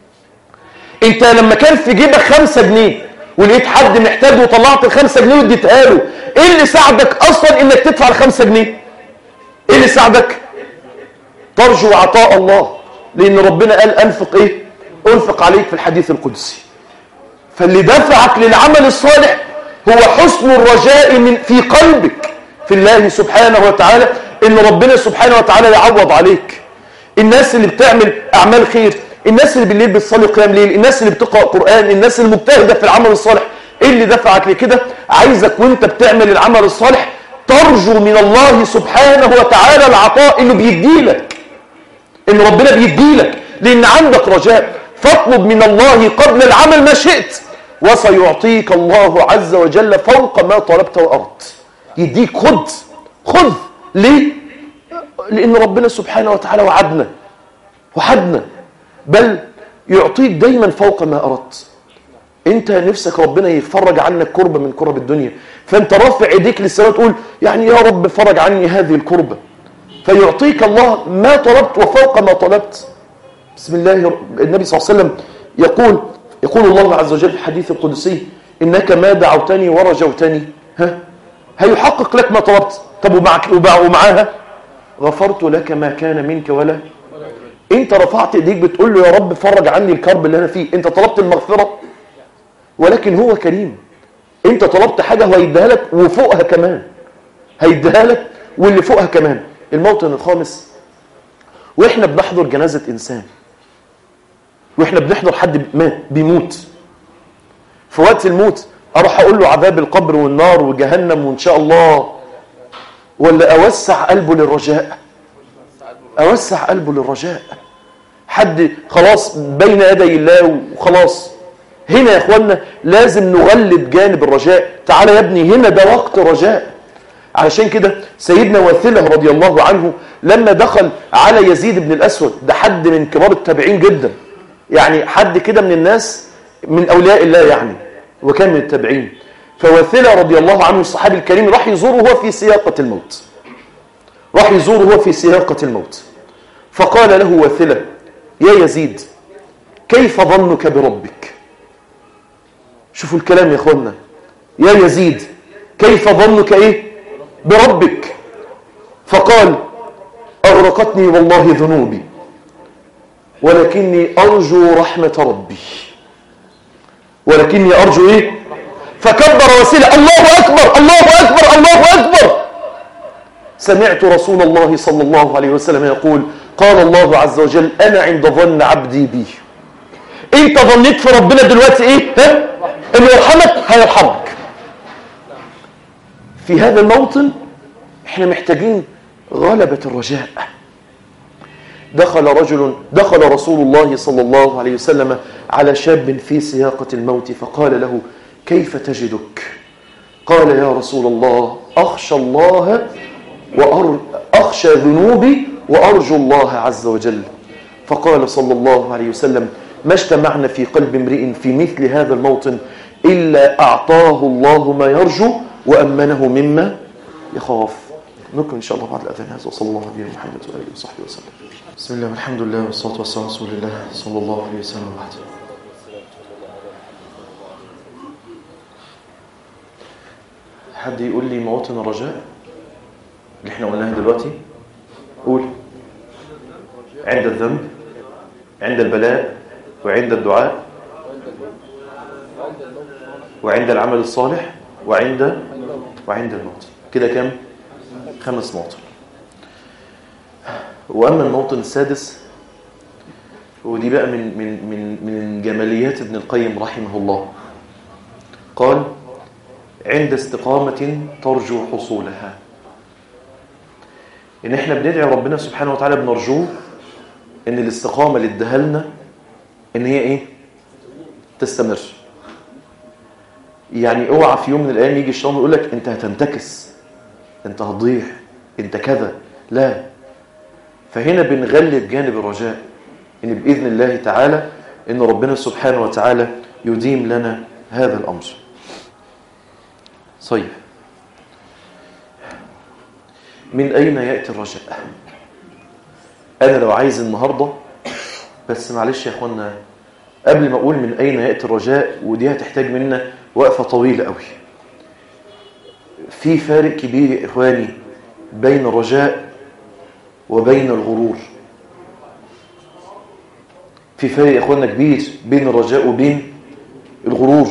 انت لما كان في جيبك خمسة جنيه ولقيت حد محتاج وطلعت الخمسة جنيه واديتها له ايه اللي ساعدك اصلا انك تدفع الخمسة جنيه ايه اللي ساعدك ترجو عطاء الله لان ربنا قال انفق ايه انفق عليك في الحديث القدسي فاللي دفعك للعمل الصالح هو حسن الرجاء من في قلبك في الله سبحانه وتعالى ان ربنا سبحانه وتعالى يعوض عليك الناس اللي بتعمل اعمال خير الناس اللي بالليل بتصلي قيام ليل الناس اللي بتقرا قران الناس المجتهده في العمل الصالح ايه اللي دفعك لكده عايزك وانت بتعمل العمل الصالح ترجو من الله سبحانه وتعالى العطاء اللي بيديلك ان ربنا بيديلك لان عندك رجاء فاطلب من الله قبل العمل ما شئت وسيعطيك الله عز وجل فوق ما طلبت وأردت يديك خذ خذ ليه لان ربنا سبحانه وتعالى وعدنا وعدنا بل يعطيك دايما فوق ما أردت انت نفسك ربنا يفرج عنك كربة من كرب الدنيا فانت رافع ايديك للسماء تقول يعني يا رب فرج عني هذه الكربة فيعطيك الله ما طلبت وفوق ما طلبت بسم الله النبي صلى الله عليه وسلم يقول يقول الله عز وجل في الحديث القدسي إنك ما دعوتني ورجوتني ها هيحقق لك ما طلبت طب ومعك ومعاها غفرت لك ما كان منك ولا انت رفعت ايديك بتقول له يا رب فرج عني الكرب اللي انا فيه انت طلبت المغفرة ولكن هو كريم انت طلبت حاجة هو هيديها لك وفوقها كمان هيديها لك واللي فوقها كمان الموطن الخامس واحنا بنحضر جنازة انسان واحنا بنحضر حد مات بيموت في وقت الموت اروح اقول له عذاب القبر والنار وجهنم وان شاء الله ولا اوسع قلبه للرجاء اوسع قلبه للرجاء حد خلاص بين يدي الله وخلاص هنا يا اخوانا لازم نغلب جانب الرجاء تعالى يا ابني هنا ده وقت رجاء علشان كده سيدنا واثله رضي الله عنه لما دخل على يزيد بن الاسود ده حد من كبار التابعين جدا يعني حد كده من الناس من اولياء الله يعني وكان من التابعين فواثله رضي الله عنه الصحابي الكريم راح يزوره وهو في سياقه الموت راح يزوره وهو في سياقه الموت فقال له واثله يا يزيد كيف ظنك بربك شوفوا الكلام يا اخوانا يا يزيد كيف ظنك ايه بربك فقال اغرقتني والله ذنوبي ولكني ارجو رحمه ربي ولكني ارجو ايه فكبر وسيله الله اكبر الله اكبر الله اكبر سمعت رسول الله صلى الله عليه وسلم يقول قال الله عز وجل انا عند ظن عبدي بي انت ظنيت في ربنا دلوقتي ايه ها انه يرحمك هيرحمك في هذا الموطن احنا محتاجين غلبة الرجاء دخل رجل دخل رسول الله صلى الله عليه وسلم على شاب في سياقة الموت فقال له كيف تجدك قال يا رسول الله أخشى الله وأخشى ذنوبي وأرجو الله عز وجل فقال صلى الله عليه وسلم ما اجتمعنا في قلب امرئ في مثل هذا الموطن إلا أعطاه الله ما يرجو وأمنه مما يخاف نكمل إن شاء الله بعد الأذان هذا وصلى الله عليه محمد وآله وصحبه وسلم بسم الله والحمد لله والصلاة والسلام على رسول الله صلى الله عليه وسلم وبعد حد يقول لي مواطن الرجاء اللي احنا قلناها دلوقتي قول عند الذنب عند البلاء وعند الدعاء وعند العمل الصالح وعند وعند الموت كده كام خمس مواطن واما الموطن السادس ودي بقى من من من من جماليات ابن القيم رحمه الله قال عند استقامة ترجو حصولها ان احنا بندعي ربنا سبحانه وتعالى بنرجوه ان الاستقامة اللي اداها لنا ان هي ايه تستمر يعني اوعى في يوم من الايام يجي الشيطان يقول لك انت هتنتكس انت هتضيع انت كذا لا فهنا بنغلب جانب الرجاء ان باذن الله تعالى ان ربنا سبحانه وتعالى يديم لنا هذا الامر طيب من اين ياتي الرجاء انا لو عايز النهارده بس معلش يا اخوانا قبل ما اقول من اين ياتي الرجاء ودي هتحتاج منا وقفه طويله قوي في فارق كبير يا اخواني بين الرجاء وبين الغرور في فارق يا اخوانا كبير بين الرجاء وبين الغرور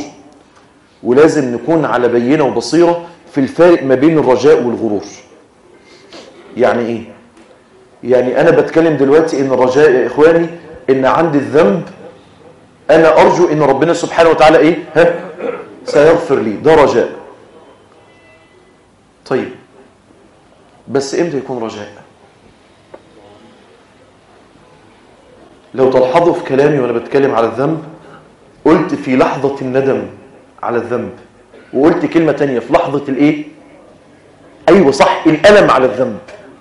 ولازم نكون على بينه وبصيره في الفارق ما بين الرجاء والغرور يعني ايه يعني انا بتكلم دلوقتي ان الرجاء يا اخواني ان عندي الذنب انا ارجو ان ربنا سبحانه وتعالى ايه ها سيغفر لي ده رجاء طيب بس امتى يكون رجاء لو تلحظوا في كلامي وانا بتكلم على الذنب قلت في لحظة الندم على الذنب وقلت كلمة تانية في لحظة الايه ايوه صح الالم على الذنب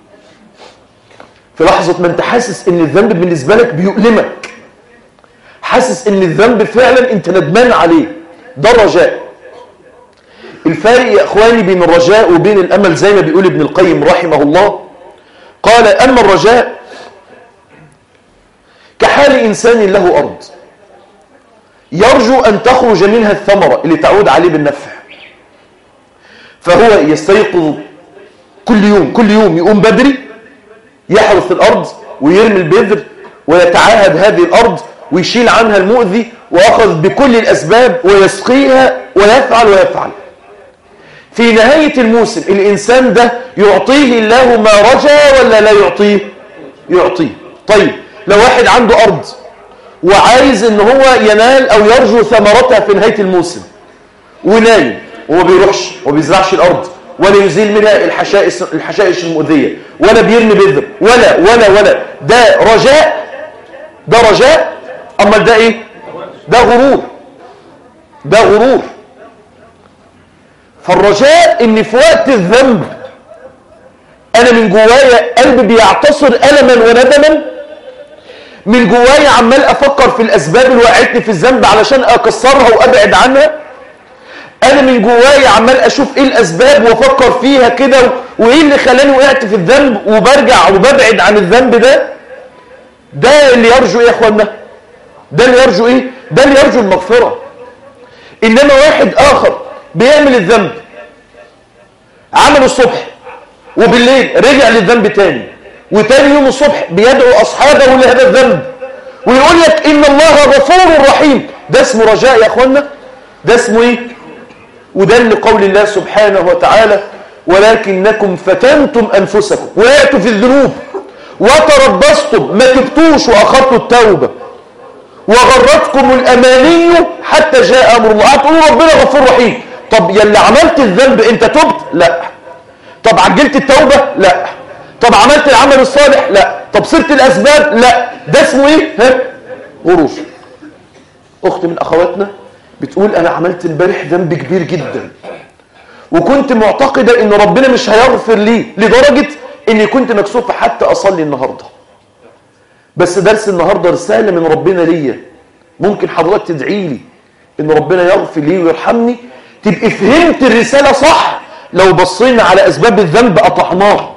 في لحظة ما انت حاسس ان الذنب بالنسبة لك بيؤلمك حاسس ان الذنب فعلا انت ندمان عليه ده الرجاء الفارق يا اخواني بين الرجاء وبين الامل زي ما بيقول ابن القيم رحمه الله قال اما الرجاء كحال انسان له ارض يرجو ان تخرج منها الثمرة اللي تعود عليه بالنفع فهو يستيقظ كل يوم كل يوم يقوم بدري يحرث الارض ويرمي البذر ويتعاهد هذه الارض ويشيل عنها المؤذي واخذ بكل الاسباب ويسقيها ويفعل ويفعل في نهاية الموسم الإنسان ده يعطيه الله ما رجا ولا لا يعطيه يعطيه طيب لو واحد عنده أرض وعايز ان هو ينال أو يرجو ثمرتها في نهاية الموسم ونايم وما بيروحش وما بيزرعش الأرض ولا يزيل منها الحشائش, الحشائش المؤذية ولا بيرمي بذر ولا ولا ولا ده رجاء ده رجاء أما ده إيه ده غرور ده غرور فالرجاء ان في وقت الذنب انا من جوايا قلبي بيعتصر الما وندما من جوايا عمال افكر في الاسباب اللي وقعتني في الذنب علشان اكسرها وابعد عنها انا من جوايا عمال اشوف ايه الاسباب وافكر فيها كده وايه اللي خلاني وقعت في الذنب وبرجع وببعد عن الذنب ده ده اللي يرجو ايه يا اخوانا ده اللي يرجو ايه ده اللي يرجو المغفره انما واحد اخر بيعمل الذنب عمل الصبح وبالليل رجع للذنب تاني وتاني يوم الصبح بيدعو أصحابه لهذا الذنب ويقول لك إن الله غفور رحيم ده اسمه رجاء يا أخوانا ده اسمه إيه وده اللي قول الله سبحانه وتعالى ولكنكم فتنتم أنفسكم وقعتوا في الذنوب وتربصتم ما تبتوش وأخذتوا التوبة وغرتكم الأماني حتى جاء أمر الله هتقولوا ربنا غفور رحيم طب يلي عملت الذنب انت تبت لا طب عجلت التوبة لا طب عملت العمل الصالح لا طب صرت الأسباب لا ده اسمه ايه ها غرور أخت من أخواتنا بتقول أنا عملت امبارح ذنب كبير جدا وكنت معتقدة ان ربنا مش هيغفر لي لدرجة اني كنت مكسوفة حتى أصلي النهاردة بس درس النهاردة رسالة من ربنا ليا ممكن حضرتك تدعي لي ان ربنا يغفر لي ويرحمني تبقى فهمت الرسالة صح لو بصينا على أسباب الذنب قطعناه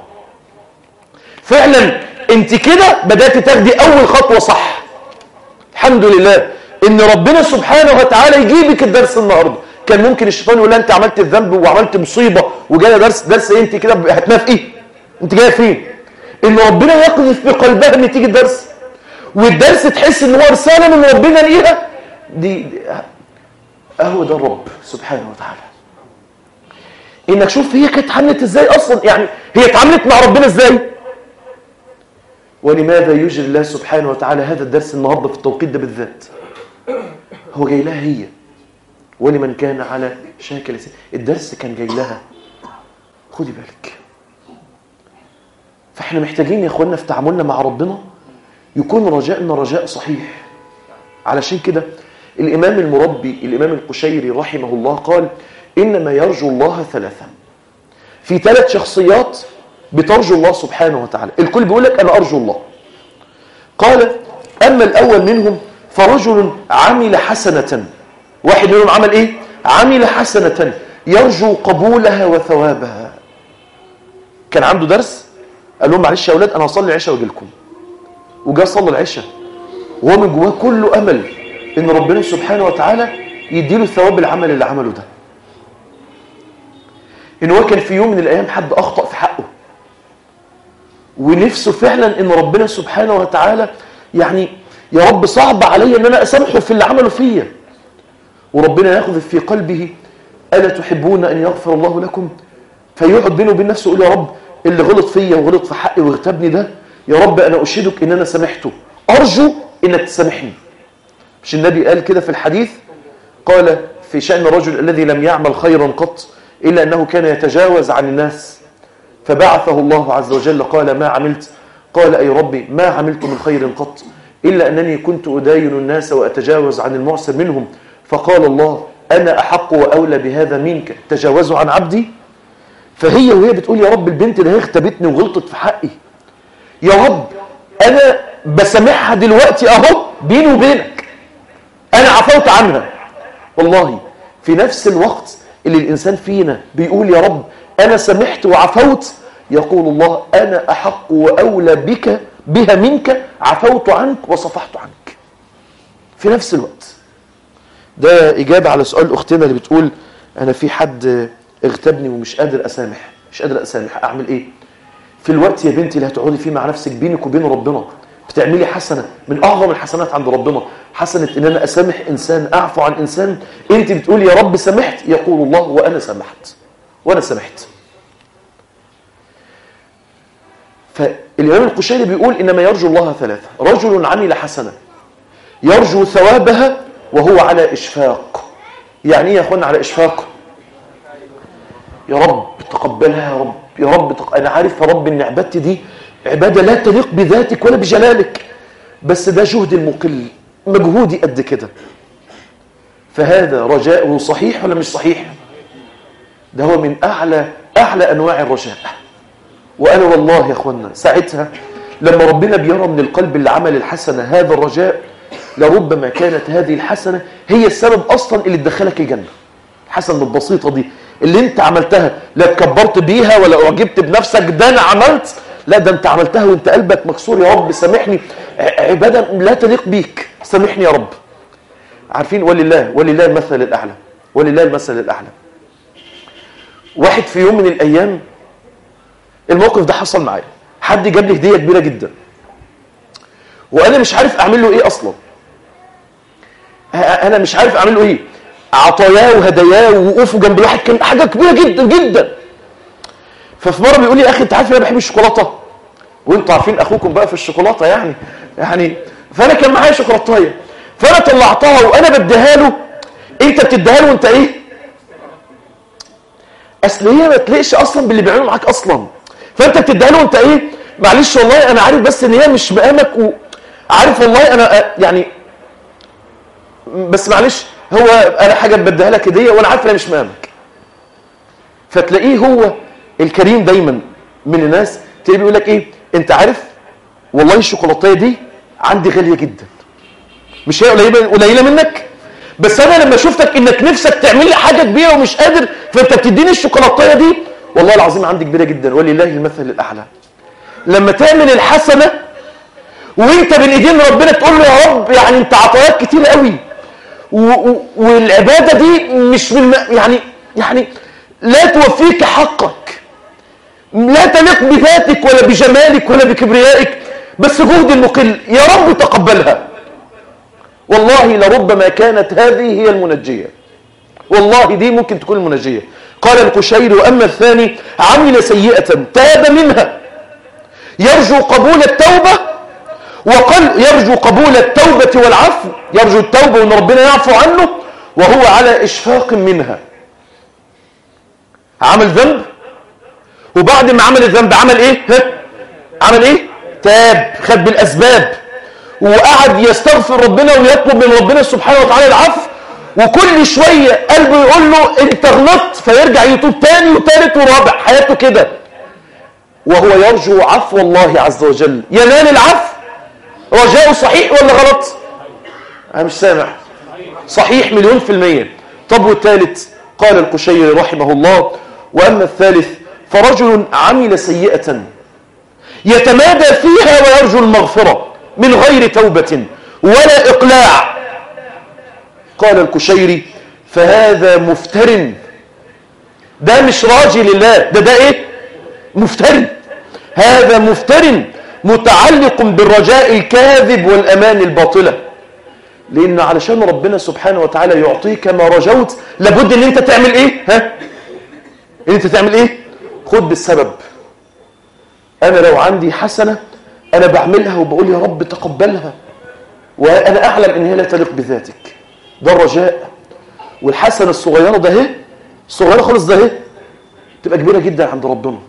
فعلا انت كده بدأت تاخدي أول خطوة صح الحمد لله ان ربنا سبحانه وتعالى يجيبك الدرس النهاردة كان ممكن الشيطان يقول انت عملت الذنب وعملت مصيبة وجانا درس درس ايه انت كده هتنام في ايه انت جايه فين ان ربنا يقذف في قلبها ان تيجي الدرس والدرس تحس ان هو رسالة من ربنا ليها دي, دي اهو ده الرب سبحانه وتعالى انك شوف هي كانت اتعاملت ازاي اصلا يعني هي اتعاملت مع ربنا ازاي ولماذا يجري الله سبحانه وتعالى هذا الدرس النهارده في التوقيت ده بالذات هو جاي لها هي ولمن كان على شاكل الدرس كان جاي لها خدي بالك فاحنا محتاجين يا اخوانا في تعاملنا مع ربنا يكون رجائنا رجاء صحيح علشان كده الإمام المربي الإمام القشيري رحمه الله قال إنما يرجو الله ثلاثة في ثلاث شخصيات بترجو الله سبحانه وتعالى الكل بيقول لك أنا أرجو الله قال أما الأول منهم فرجل عمل حسنة واحد منهم عمل إيه؟ عمل حسنة يرجو قبولها وثوابها كان عنده درس قال لهم معلش يا أولاد أنا هصلي العشاء واجي لكم وجاء صلى العشاء وهو من جواه كله أمل ان ربنا سبحانه وتعالى يديله ثواب العمل اللي عمله ده ان هو كان في يوم من الايام حد اخطا في حقه ونفسه فعلا ان ربنا سبحانه وتعالى يعني يا رب صعب عليا ان انا اسامحه في اللي عمله فيا وربنا ياخذ في قلبه الا تحبون ان يغفر الله لكم فيقعد بينه وبين نفسه يقول يا رب اللي غلط فيا وغلط في حقي واغتابني ده يا رب انا اشهدك ان انا سامحته ارجو انك تسامحني مش النبي قال كده في الحديث قال في شأن الرجل الذي لم يعمل خيرا قط إلا أنه كان يتجاوز عن الناس فبعثه الله عز وجل قال ما عملت قال أي ربي ما عملت من خير قط إلا أنني كنت أداين الناس وأتجاوز عن المعسر منهم فقال الله أنا أحق وأولى بهذا منك تجاوزوا عن عبدي فهي وهي بتقول يا رب البنت ده هي اختبتني وغلطت في حقي يا رب أنا بسامحها دلوقتي أهو بيني وبينك أنا عفوت عنها والله في نفس الوقت اللي الإنسان فينا بيقول يا رب أنا سمحت وعفوت يقول الله أنا أحق وأولى بك بها منك عفوت عنك وصفحت عنك في نفس الوقت ده إجابة على سؤال أختنا اللي بتقول أنا في حد اغتابني ومش قادر أسامح مش قادر أسامح أعمل إيه في الوقت يا بنتي اللي هتقعدي فيه مع نفسك بينك وبين ربنا بتعملي حسنة من أعظم الحسنات عند ربنا حسنة إن أنا أسامح إنسان أعفو عن إنسان أنت بتقول يا رب سامحت يقول الله وأنا سامحت وأنا سامحت فالإمام القشيري بيقول إنما يرجو الله ثلاثة رجل عمل حسنة يرجو ثوابها وهو على إشفاق يعني إيه يا أخوانا على إشفاق يا رب تقبلها يا رب يا رب تق... أنا عارف يا رب إن عبادتي دي عبادة لا تليق بذاتك ولا بجلالك بس ده جهد المقل مجهودي قد كده فهذا رجاءه صحيح ولا مش صحيح ده هو من أعلى أعلى أنواع الرجاء وأنا والله يا أخوانا ساعتها لما ربنا بيرى من القلب اللي عمل الحسنة هذا الرجاء لربما كانت هذه الحسنة هي السبب أصلا اللي تدخلك الجنة الحسنة البسيطة دي اللي انت عملتها لا تكبرت بيها ولا أعجبت بنفسك ده أنا عملت لا ده انت عملتها وانت قلبك مكسور يا رب سامحني عبادة لا تليق بيك سامحني يا رب عارفين ولله ولله المثل الأعلى ولله المثل الأعلى واحد في يوم من الأيام الموقف ده حصل معايا حد جاب لي هدية كبيرة جدا وأنا مش عارف أعمل له إيه أصلا أنا مش عارف أعمل له إيه عطاياه وهداياه ووقوفه جنب الواحد كان حاجة كبيرة جدا جدا ففي مره بيقول لي يا اخي انت عارف انا بحب الشوكولاته وانتوا عارفين اخوكم بقى في الشوكولاته يعني يعني فانا كان معايا شوكولاتايه فانا طلعتها وانا بديها له انت بتديها له وانت ايه اصل هي ما تليقش اصلا باللي بيعملوا معاك اصلا فانت بتديها له وانت ايه معلش والله انا عارف بس ان هي مش مقامك وعارف والله انا يعني بس معلش هو انا حاجه بديها لك هديه وانا عارف انها مش مقامك فتلاقيه هو الكريم دايما من الناس تلاقيه بيقول لك ايه انت عارف والله الشوكولاتيه دي عندي غاليه جدا مش هي قليله قليله منك بس انا لما شفتك انك نفسك تعمل لي حاجه كبيره ومش قادر فانت بتديني الشوكولاتيه دي والله العظيم عندي كبيره جدا ولله المثل الاعلى لما تعمل الحسنه وانت بين ايدين ربنا تقول له يا رب يعني انت عطايات كتير قوي والعباده دي مش من يعني يعني لا توفيك حقك لا تليق بذاتك ولا بجمالك ولا بكبريائك بس جهد المقل يا رب تقبلها والله لربما كانت هذه هي المنجية والله دي ممكن تكون المنجية قال القشير وأما الثاني عمل سيئة تاب منها يرجو قبول التوبة وقال يرجو قبول التوبة والعفو يرجو التوبة وأن ربنا يعفو عنه وهو على إشفاق منها عمل ذنب وبعد ما عمل الذنب عمل ايه ها؟ عمل ايه تاب خد بالاسباب وقعد يستغفر ربنا ويطلب من ربنا سبحانه وتعالى العفو وكل شوية قلبه يقول له انت غلطت فيرجع يتوب تاني وتالت ورابع حياته كده وهو يرجو عفو الله عز وجل ينال العفو رجاؤه صحيح ولا غلط انا مش سامع صحيح مليون في المية طب والثالث قال القشيري رحمه الله وأما الثالث فرجل عمل سيئة يتمادى فيها ويرجو المغفرة من غير توبة ولا إقلاع قال الكشيري فهذا مفتر ده مش راجي لله ده ده ايه مفتر هذا مفتر متعلق بالرجاء الكاذب والأمان الباطلة لأن علشان ربنا سبحانه وتعالى يعطيك ما رجوت لابد ان انت تعمل ايه ها ان انت تعمل ايه خد بالسبب أنا لو عندي حسنة أنا بعملها وبقول يا رب تقبلها وأنا أعلم إن هي لا تليق بذاتك ده الرجاء والحسنة الصغيرة ده اهي الصغيرة خالص ده اهي تبقى كبيرة جدا عند ربنا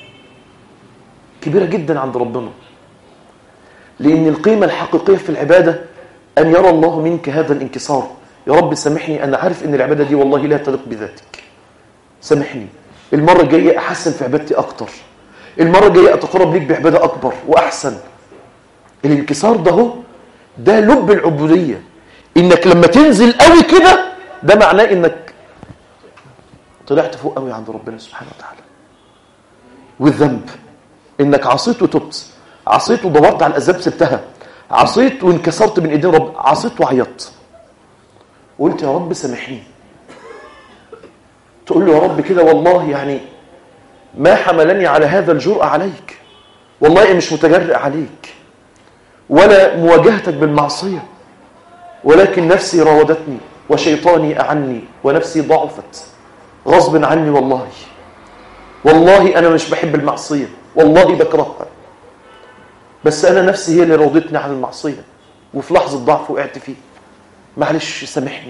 كبيرة جدا عند ربنا لأن القيمة الحقيقية في العبادة أن يرى الله منك هذا الانكسار يا رب سامحني أنا عارف أن العبادة دي والله لا تليق بذاتك سامحني المرة الجاية أحسن في عبادتي أكتر المرة الجاية أتقرب ليك بعبادة أكبر وأحسن الانكسار ده هو ده لب العبودية إنك لما تنزل قوي كده ده معناه إنك طلعت فوق قوي عند ربنا سبحانه وتعالى والذنب إنك عصيت وتبت عصيت ودورت على الأسباب سبتها عصيت وانكسرت من إيدين رب عصيت وعيطت وقلت يا رب سامحني تقول له يا رب كده والله يعني ما حملني على هذا الجرأة عليك والله مش متجرئ عليك ولا مواجهتك بالمعصية ولكن نفسي راودتني وشيطاني أعني ونفسي ضعفت غصب عني والله والله أنا مش بحب المعصية والله بكرهها بس أنا نفسي هي اللي راودتني عن المعصية وفي لحظة ضعف وقعت فيه معلش سامحني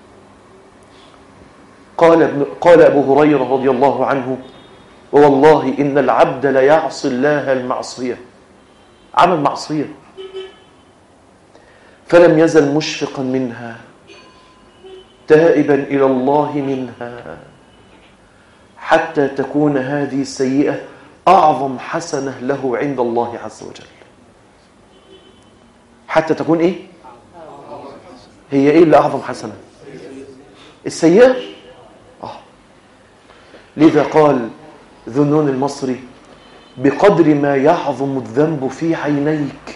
قال, ابن قال أبو هريرة رضي الله عنه ووالله إن العبد ليعصي الله المعصية عمل معصية فلم يزل مشفقا منها تائبا إلى الله منها حتى تكون هذه السيئة أعظم حسنة له عند الله عز وجل حتى تكون إيه؟ هي إيه اللي أعظم حسنة؟ السيئة؟ آه. لذا قال ذنون المصري بقدر ما يعظم الذنب في عينيك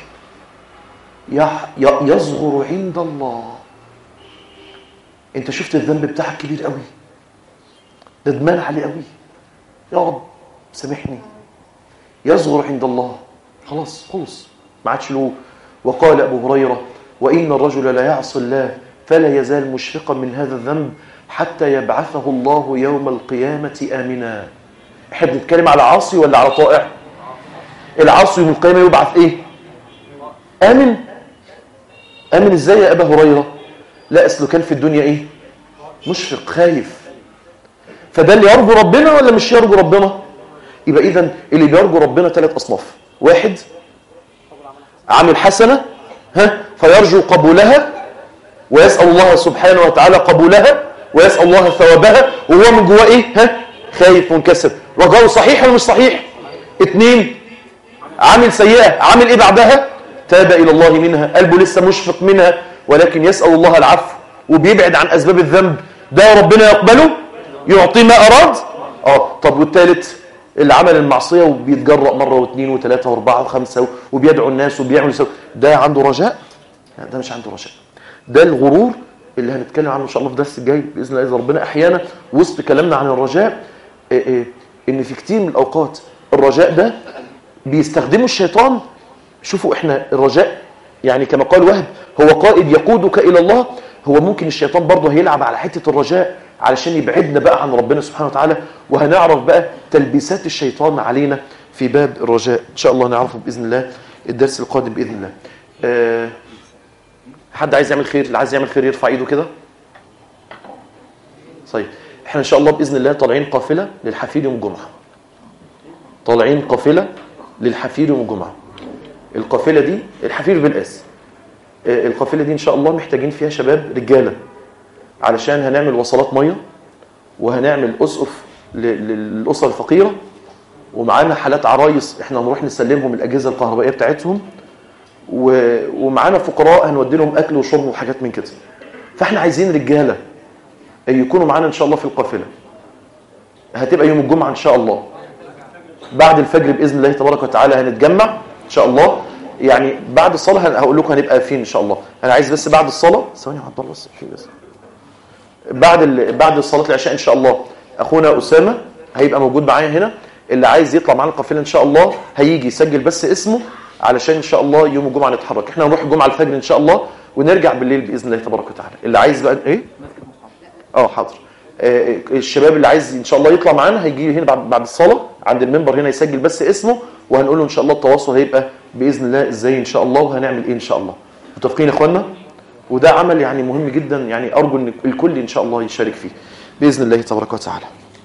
يصغر عند الله انت شفت الذنب بتاعك كبير قوي ندمان عليه قوي يا رب سامحني يصغر عند الله خلاص خلص ما عادش له وقال ابو هريره وان الرجل لا يعصي الله فلا يزال مشفقا من هذا الذنب حتى يبعثه الله يوم القيامه امنا احنا بنتكلم على عاصي ولا على طائع العاصي يوم القيامه يبعث ايه امن امن ازاي يا ابا هريره لا اصله كان في الدنيا ايه مشفق خايف فده اللي يرجو ربنا ولا مش يرجو ربنا يبقى اذا اللي بيرجو ربنا ثلاث اصناف واحد عامل حسنه ها فيرجو قبولها ويسال الله سبحانه وتعالى قبولها ويسال الله ثوابها وهو من جواه ايه ها خايف منكسر رجاؤه صحيح ولا مش صحيح اثنين عامل سيئه عامل ايه بعدها تاب الى الله منها قلبه لسه مشفق منها ولكن يسال الله العفو وبيبعد عن اسباب الذنب ده ربنا يقبله يعطيه ما اراد اه طب والثالث اللي عمل المعصيه وبيتجرأ مره واثنين وثلاثه واربعه وخمسه وبيدعو الناس وبيعمل سو... ده عنده رجاء لا ده مش عنده رجاء ده الغرور اللي هنتكلم عنه ان شاء الله في الدرس الجاي باذن الله اذا ربنا احيانا وسط كلامنا عن الرجاء إيه إيه ان في كتير من الاوقات الرجاء ده بيستخدمه الشيطان شوفوا احنا الرجاء يعني كما قال وهب هو قائد يقودك الى الله هو ممكن الشيطان برضه هيلعب على حته الرجاء علشان يبعدنا بقى عن ربنا سبحانه وتعالى وهنعرف بقى تلبيسات الشيطان علينا في باب الرجاء ان شاء الله نعرفه باذن الله الدرس القادم باذن الله أه حد عايز يعمل خير اللي عايز يعمل خير يرفع ايده كده طيب احنا ان شاء الله باذن الله طالعين قافله للحفير يوم الجمعه طالعين قافله للحفير يوم الجمعه القافله دي الحفير بالاس القافله دي ان شاء الله محتاجين فيها شباب رجاله علشان هنعمل وصلات ميه وهنعمل اسقف للاسر الفقيره ومعانا حالات عرايس احنا هنروح نسلمهم الاجهزه الكهربائيه بتاعتهم ومعانا فقراء هنودي لهم اكل وشرب وحاجات من كده فاحنا عايزين رجاله يكونوا معانا ان شاء الله في القافله هتبقى يوم الجمعه ان شاء الله بعد الفجر باذن الله تبارك وتعالى هنتجمع ان شاء الله يعني بعد الصلاه هقول لكم هنبقى فين ان شاء الله انا عايز بس بعد الصلاه ثواني يا عبد الله بس بس بعد ال... بعد صلاه العشاء ان شاء الله اخونا اسامه هيبقى موجود معايا هنا اللي عايز يطلع معانا القافله ان شاء الله هيجي يسجل بس اسمه علشان ان شاء الله يوم الجمعه نتحرك احنا هنروح الجمعه الفجر ان شاء الله ونرجع بالليل باذن الله تبارك وتعالى اللي عايز بقى ايه اه حاضر آه، الشباب اللي عايز ان شاء الله يطلع معانا هيجي هنا بعد بعد الصلاه عند المنبر هنا يسجل بس اسمه وهنقول له ان شاء الله التواصل هيبقى باذن الله ازاي ان شاء الله وهنعمل ايه ان شاء الله متفقين يا اخوانا وده عمل يعني مهم جدا يعني ارجو ان الكل ان شاء الله يشارك فيه باذن الله تبارك وتعالى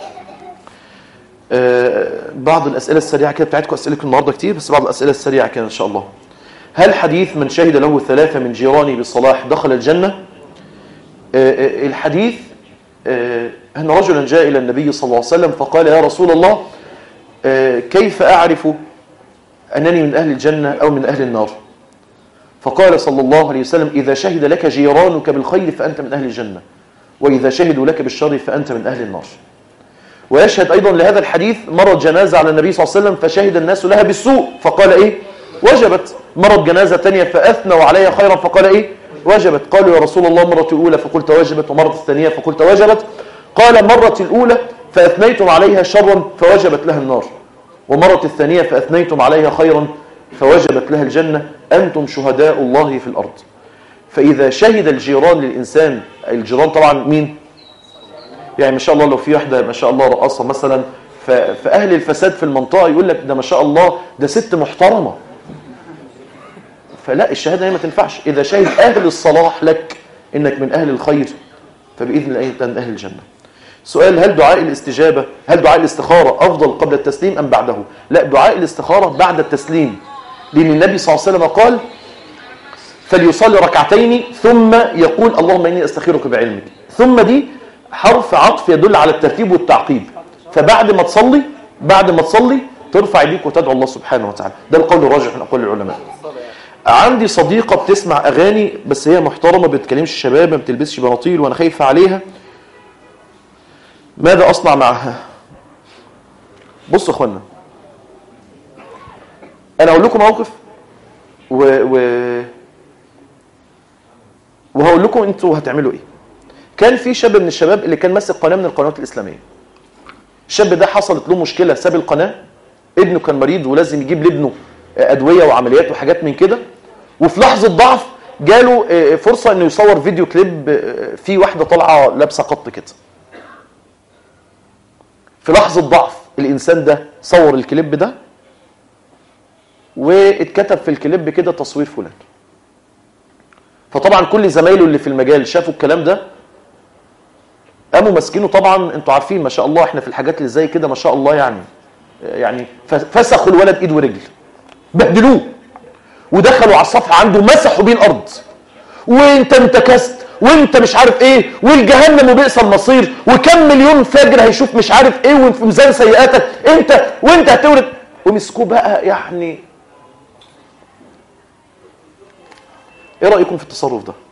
آه، بعض الاسئله السريعه كده بتاعتكم اسئلتكم النهارده كتير بس بعض الاسئله السريعه كده ان شاء الله هل حديث من شهد له ثلاثه من جيراني بالصلاح دخل الجنه آه، آه، الحديث آه، أن رجلا جاء إلى النبي صلى الله عليه وسلم فقال يا رسول الله آه، كيف أعرف أنني من أهل الجنة أو من أهل النار فقال صلى الله عليه وسلم إذا شهد لك جيرانك بالخير فأنت من أهل الجنة وإذا شهدوا لك بالشر فأنت من أهل النار ويشهد أيضا لهذا الحديث مرض جنازة على النبي صلى الله عليه وسلم فشهد الناس لها بالسوء فقال إيه وجبت مرض جنازة تانية فأثنوا عليها خيرا فقال إيه وجبت قالوا يا رسول الله مرة الأولى فقلت وجبت ومرة الثانية فقلت وجبت قال مرة الأولى فأثنيتم عليها شرا فوجبت لها النار ومرة الثانية فأثنيتم عليها خيرا فوجبت لها الجنة أنتم شهداء الله في الأرض فإذا شهد الجيران للإنسان الجيران طبعا مين يعني ما شاء الله لو في واحدة ما شاء الله رقاصة مثلا ف- فأهل الفساد في المنطقة يقول لك ده ما شاء الله ده ست محترمة فلا الشهادة هي ما تنفعش إذا شهد أهل الصلاح لك إنك من أهل الخير فبإذن الله أنت من أهل الجنة سؤال هل دعاء الاستجابة هل دعاء الاستخارة أفضل قبل التسليم أم بعده لا دعاء الاستخارة بعد التسليم لأن النبي صلى الله عليه وسلم قال فليصلي ركعتين ثم يقول اللهم إني أستخيرك بعلمك ثم دي حرف عطف يدل على الترتيب والتعقيب فبعد ما تصلي بعد ما تصلي ترفع ايديك وتدعو الله سبحانه وتعالى ده القول الراجح من اقوال العلماء عندي صديقة بتسمع أغاني بس هي محترمة ما بتكلمش الشباب ما بتلبسش بناطيل وأنا خايفة عليها ماذا أصنع معها بصوا يا أخوانا أنا أقول لكم موقف و... و... وهقول لكم أنتوا هتعملوا إيه كان في شاب من الشباب اللي كان ماسك قناة من القنوات الإسلامية الشاب ده حصلت له مشكلة ساب القناة ابنه كان مريض ولازم يجيب لابنه أدوية وعمليات وحاجات من كده وفي لحظة ضعف جاله آه، فرصة انه يصور فيديو كليب آه، فيه واحدة طالعة لابسة قط كده في لحظة ضعف الإنسان ده صور الكليب ده واتكتب في الكليب كده تصوير فلان فطبعا كل زمايله اللي في المجال شافوا الكلام ده قاموا ماسكينه طبعا انتوا عارفين ما شاء الله احنا في الحاجات اللي زي كده ما شاء الله يعني يعني فسخوا الولد ايد ورجل بهدلوه ودخلوا على الصفحه عنده مسحوا بيه الارض وانت انتكست وانت مش عارف ايه والجهنم وبئس المصير وكم مليون فاجر هيشوف مش عارف ايه وفي ميزان سيئاتك انت وانت هتورد ومسكوه بقى يعني ايه رايكم في التصرف ده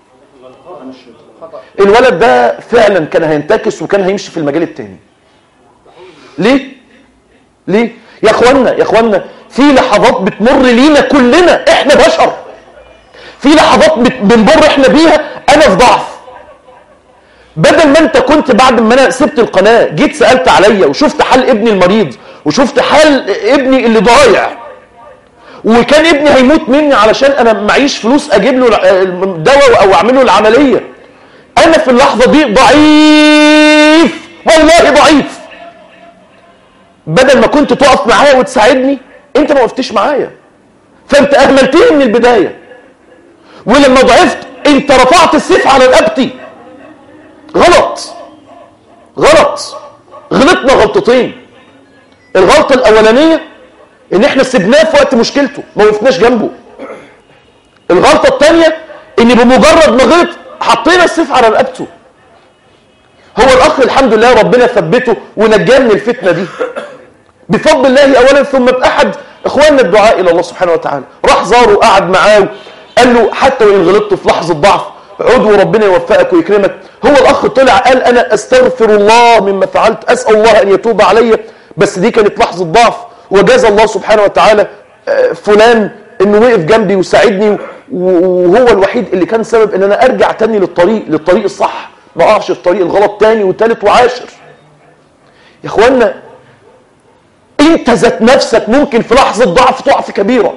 الولد ده فعلا كان هينتكس وكان هيمشي في المجال التاني ليه ليه يا اخوانا يا اخوانا في لحظات بتمر لينا كلنا احنا بشر في لحظات بت- بنمر احنا بيها انا في ضعف بدل ما انت كنت بعد ما انا سبت القناه جيت سالت عليا وشفت حال ابني المريض وشفت حال ابني اللي ضايع وكان ابني هيموت مني علشان انا معيش فلوس اجيب له دواء او اعمل له العمليه انا في اللحظه دي ضعيف والله ضعيف بدل ما كنت تقف معايا وتساعدني انت ما وقفتش معايا فانت اهملتني من البدايه ولما ضعفت انت رفعت السيف على رقبتي غلط غلط غلطنا غلطتين الغلطه الاولانيه ان احنا سبناه في وقت مشكلته ما وقفناش جنبه الغلطه الثانيه ان بمجرد ما غلط حطينا السيف على رقبته هو الاخ الحمد لله ربنا ثبته ونجاه من الفتنه دي بفضل الله اولا ثم باحد اخواننا الدعاء الى الله سبحانه وتعالى راح زاره وقعد معاه قال له حتى وان غلطت في لحظه ضعف عد وربنا يوفقك ويكرمك هو الاخ طلع قال انا استغفر الله مما فعلت اسال الله ان يتوب علي بس دي كانت لحظه ضعف وجاز الله سبحانه وتعالى آه، فلان انه وقف جنبي وساعدني وهو الوحيد اللي كان سبب ان انا ارجع تاني للطريق للطريق الصح ما اقعش في الطريق الغلط تاني وتالت وعاشر يا اخوانا انت ذات نفسك ممكن في لحظه ضعف تقع في كبيره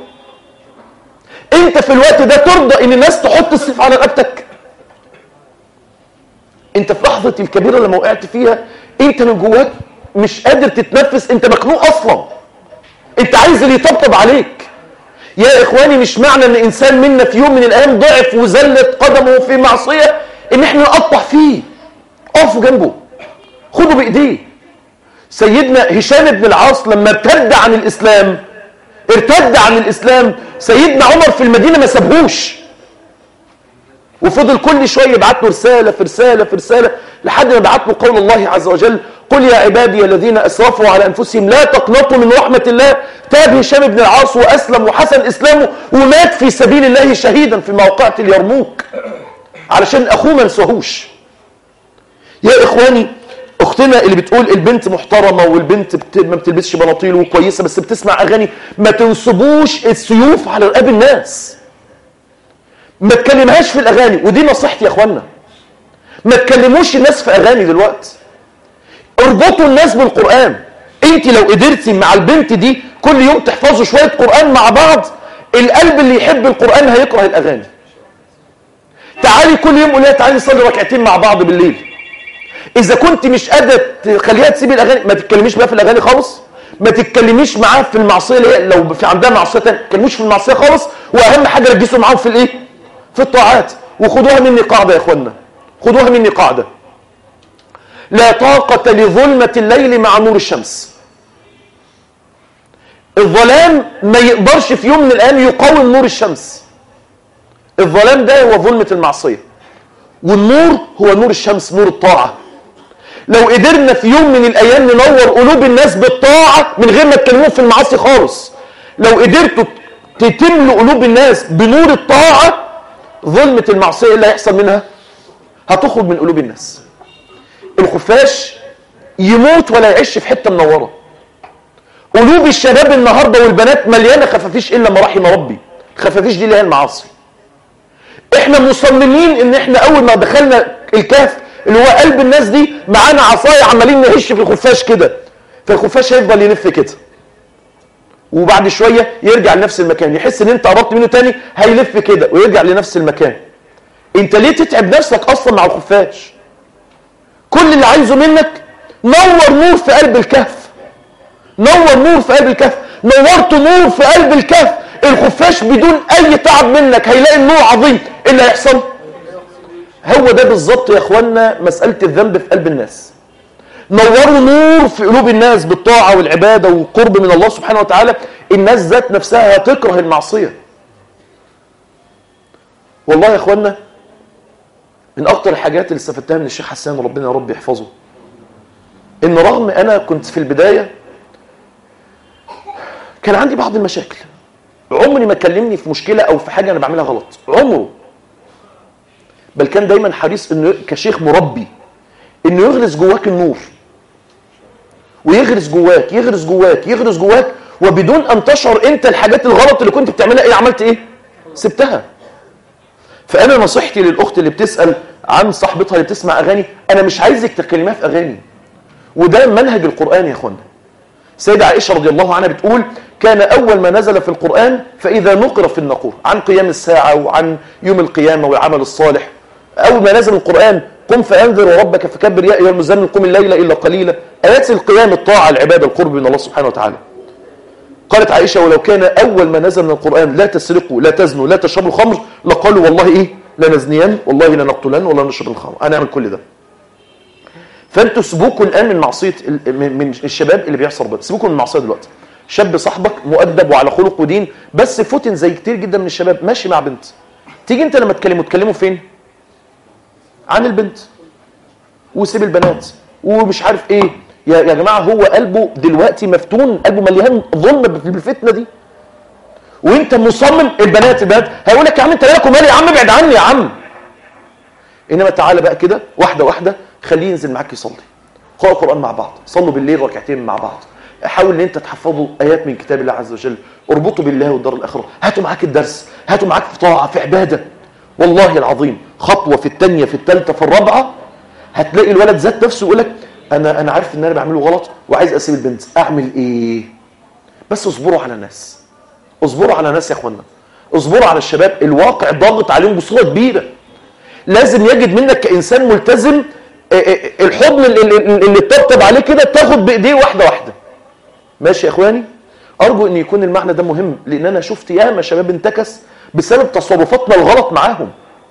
انت في الوقت ده ترضى ان الناس تحط السيف على رقبتك انت في لحظه الكبيره لما وقعت فيها انت من جواك مش قادر تتنفس انت مخنوق اصلا انت عايز اللي يطبطب عليك يا اخواني مش معنى ان انسان منا في يوم من الايام ضعف وزلت قدمه في معصيه ان احنا نقطع فيه اقفوا جنبه خدوا بايديه سيدنا هشام بن العاص لما ارتد عن الاسلام ارتد عن الاسلام سيدنا عمر في المدينه ما سابهوش وفضل كل شويه يبعت له رساله في رساله في رساله لحد ما بعت له قول الله عز وجل قل يا عبادي الذين اسرفوا على انفسهم لا تقنطوا من رحمه الله تاب هشام بن العاص واسلم وحسن اسلامه ومات في سبيل الله شهيدا في موقعة اليرموك علشان اخوه ما نساهوش يا اخواني اختنا اللي بتقول البنت محترمه والبنت بت... ما بتلبسش بناطيل وكويسه بس بتسمع اغاني ما تنصبوش السيوف على رقاب الناس ما تكلمهاش في الاغاني ودي نصيحتي يا اخوانا ما تكلموش الناس في اغاني دلوقتي اربطوا الناس بالقران انت لو قدرتي مع البنت دي كل يوم تحفظوا شويه قران مع بعض القلب اللي يحب القران هيكره الاغاني تعالي كل يوم قولي لها تعالي نصلي ركعتين مع بعض بالليل اذا كنت مش قادره تخليها تسيب الاغاني ما تتكلميش معاها في الاغاني خالص ما تتكلميش معاها في المعصيه اللي هي لو في عندها معصيه ثانيه ما تتكلموش في المعصيه خالص واهم حاجه ركزوا معاهم في الايه في الطاعات وخدوها مني قاعده يا اخوانا خدوها مني قاعده لا طاقه لظلمه الليل مع نور الشمس الظلام ما يقدرش في يوم من الايام يقاوم نور الشمس الظلام ده هو ظلمه المعصيه والنور هو نور الشمس نور الطاعه لو قدرنا في يوم من الايام ننور قلوب الناس بالطاعه من غير ما تكلموهم في المعاصي خالص لو قدرتوا تتملوا قلوب الناس بنور الطاعه ظلمه المعصيه ايه اللي هيحصل منها هتخرج من قلوب الناس الخفاش يموت ولا يعيش في حته منوره قلوب الشباب النهارده والبنات مليانه خفافيش الا ما رحم ربي الخفافيش دي اللي هي المعاصي احنا مصممين ان احنا اول ما دخلنا الكهف اللي هو قلب الناس دي معانا عصايه عمالين نهش في الخفاش كده فالخفاش هيفضل يلف كده وبعد شويه يرجع لنفس المكان يحس ان انت قربت منه تاني هيلف كده ويرجع لنفس المكان انت ليه تتعب نفسك اصلا مع الخفاش كل اللي عايزه منك نور نور في قلب الكهف نور نور في قلب الكهف نورت نور في قلب الكهف الخفاش بدون اي تعب منك هيلاقي النور عظيم ايه اللي هيحصل هو ده بالظبط يا اخوانا مساله الذنب في قلب الناس نوروا نور في قلوب الناس بالطاعه والعباده والقرب من الله سبحانه وتعالى الناس ذات نفسها هتكره المعصيه والله يا اخوانا من اكتر الحاجات اللي استفدتها من الشيخ حسان ربنا يا رب يحفظه ان رغم انا كنت في البدايه كان عندي بعض المشاكل عمري ما كلمني في مشكله او في حاجه انا بعملها غلط عمره بل كان دايما حريص انه كشيخ مربي انه يغرس جواك النور ويغرس جواك يغرس جواك يغرس جواك وبدون ان تشعر انت الحاجات الغلط اللي كنت بتعملها ايه عملت ايه سبتها فانا نصيحتي للاخت اللي بتسال عن صاحبتها اللي بتسمع اغاني انا مش عايزك تكلميها في اغاني وده منهج القران يا اخوانا سيدة عائشة رضي الله عنها بتقول كان أول ما نزل في القرآن فإذا نقر في النقور عن قيام الساعة وعن يوم القيامة والعمل الصالح أول ما نزل القرآن قم فأنذر ربك فكبر يا أيها المزمل قم الليل إلا قليلا آيات القيام الطاعة العبادة القرب من الله سبحانه وتعالى قالت عائشة ولو كان أول ما نزل من القرآن لا تسرقوا لا تزنوا لا تشربوا الخمر لقالوا والله إيه لا نزنين والله لا نقتلن ولا نشرب الخمر أنا أعمل كل ده فانتوا سيبوكوا الان من معصيه من الشباب اللي بيحصل ربنا سيبوكوا من المعصيه دلوقتي شاب صاحبك مؤدب وعلى خلق ودين بس فتن زي كتير جدا من الشباب ماشي مع بنت تيجي انت لما تكلموا تكلموا فين عن البنت وسيب البنات ومش عارف ايه يا يا جماعه هو قلبه دلوقتي مفتون قلبه مليان ظلم بالفتنه دي وانت مصمم البنات البنات هيقول لك يا عم انت مالك ومالي يا عم ابعد عني يا عم انما تعالى بقى كده واحده واحده خليه ينزل معاك يصلي قرأوا قرآن مع بعض صلوا بالليل ركعتين مع بعض حاول ان انت تحفظوا ايات من كتاب الله عز وجل اربطوا بالله والدار الاخره هاتوا معاك الدرس هاتوا معاك في طاعه في عباده والله العظيم خطوه في الثانيه في الثالثه في الرابعه هتلاقي الولد ذات نفسه يقول لك انا انا عارف ان انا بعمله غلط وعايز اسيب البنت اعمل ايه بس اصبروا على الناس اصبروا على الناس يا اخوانا اصبروا على الشباب الواقع ضاغط عليهم بصوره كبيره لازم يجد منك كانسان ملتزم الحضن اللي تطبطب عليه كده تاخد بايديه واحده واحده ماشي يا اخواني ارجو ان يكون المعنى ده مهم لان انا شفت ياما شباب انتكس بسبب تصرفاتنا الغلط معاهم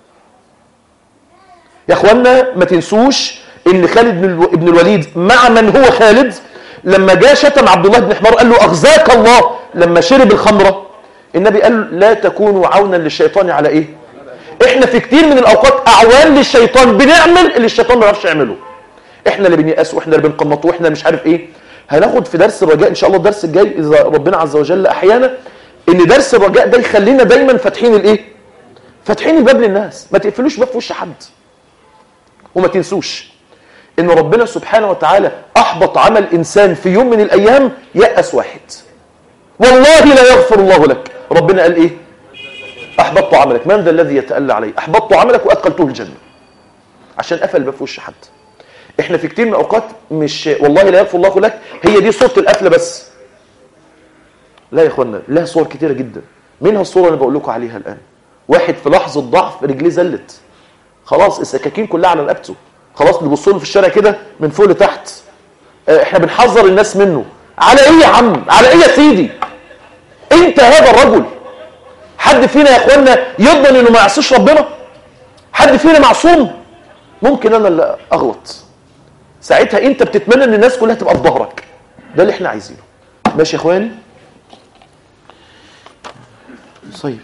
يا اخوانا ما تنسوش ان خالد بن الوليد مع من هو خالد لما جاء شتم عبد الله بن حمار قال له اغزاك الله لما شرب الخمره النبي قال لا تكونوا عونا للشيطان على ايه احنا في كتير من الاوقات اعوان للشيطان بنعمل اللي الشيطان ما يعرفش يعمله احنا اللي بنيأس واحنا اللي بنقنطه واحنا مش عارف ايه هناخد في درس الرجاء ان شاء الله الدرس الجاي اذا ربنا عز وجل احيانا ان درس الرجاء ده يخلينا دايما فاتحين الايه فاتحين الباب للناس ما تقفلوش باب في وش حد وما تنسوش ان ربنا سبحانه وتعالى احبط عمل انسان في يوم من الايام يأس واحد والله لا يغفر الله لك ربنا قال ايه احبطت عملك من ذا الذي يتألى عليه احبطت عملك وادخلته الجنه عشان قفل الباب في وش حد احنا في كتير من الاوقات مش والله لا يغفر الله لك هي دي صوره القفله بس لا يا اخوانا لها صور كتيره جدا منها الصوره اللي بقول لكم عليها الان واحد في لحظه ضعف رجليه زلت خلاص السكاكين كلها على رقبته خلاص بيبص له في الشارع كده من فوق لتحت احنا بنحذر الناس منه على ايه يا عم على ايه يا سيدي انت هذا الرجل حد فينا يا اخوانا يضمن انه ما يعصيش ربنا حد فينا معصوم ممكن انا اللي اغلط ساعتها انت بتتمنى ان الناس كلها تبقى في ظهرك ده اللي احنا عايزينه ماشي يا اخواني طيب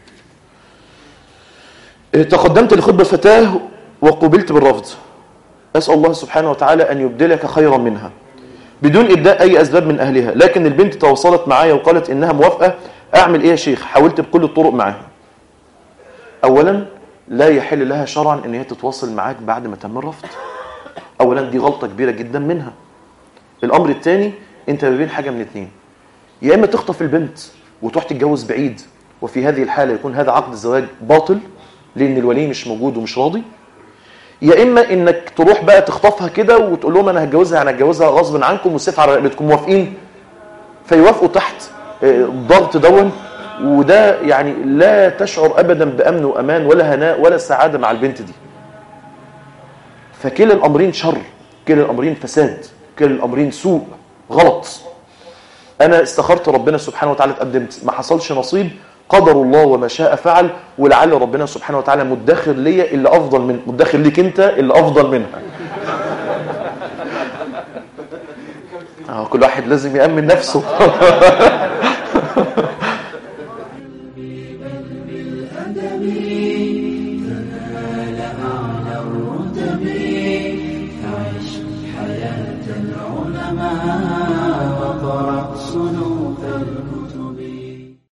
تقدمت لخطبة فتاة وقبلت بالرفض أسأل الله سبحانه وتعالى أن يبدلك خيرا منها بدون إبداء أي أسباب من أهلها لكن البنت تواصلت معايا وقالت إنها موافقة أعمل إيه يا شيخ حاولت بكل الطرق معاها أولا لا يحل لها شرعا أن هي تتواصل معاك بعد ما تم الرفض أولا دي غلطة كبيرة جدا منها الأمر الثاني أنت ما بين حاجة من اثنين يا إما تخطف البنت وتروح تتجوز بعيد وفي هذه الحالة يكون هذا عقد الزواج باطل لأن الولي مش موجود ومش راضي يا إما إنك تروح بقى تخطفها كده وتقول لهم أنا هتجوزها أنا هتجوزها غصب عنكم والسيف على رقبتكم موافقين فيوافقوا تحت الضغط دون وده يعني لا تشعر أبدا بأمن وأمان ولا هناء ولا سعادة مع البنت دي فكلا الأمرين شر كلا الأمرين فساد كلا الأمرين سوء غلط أنا استخرت ربنا سبحانه وتعالى اتقدمت ما حصلش نصيب قدر الله وما شاء فعل ولعل ربنا سبحانه وتعالى مدخر ليا اللي أفضل من مدخر ليك أنت اللي أفضل منها آه كل واحد لازم يأمن نفسه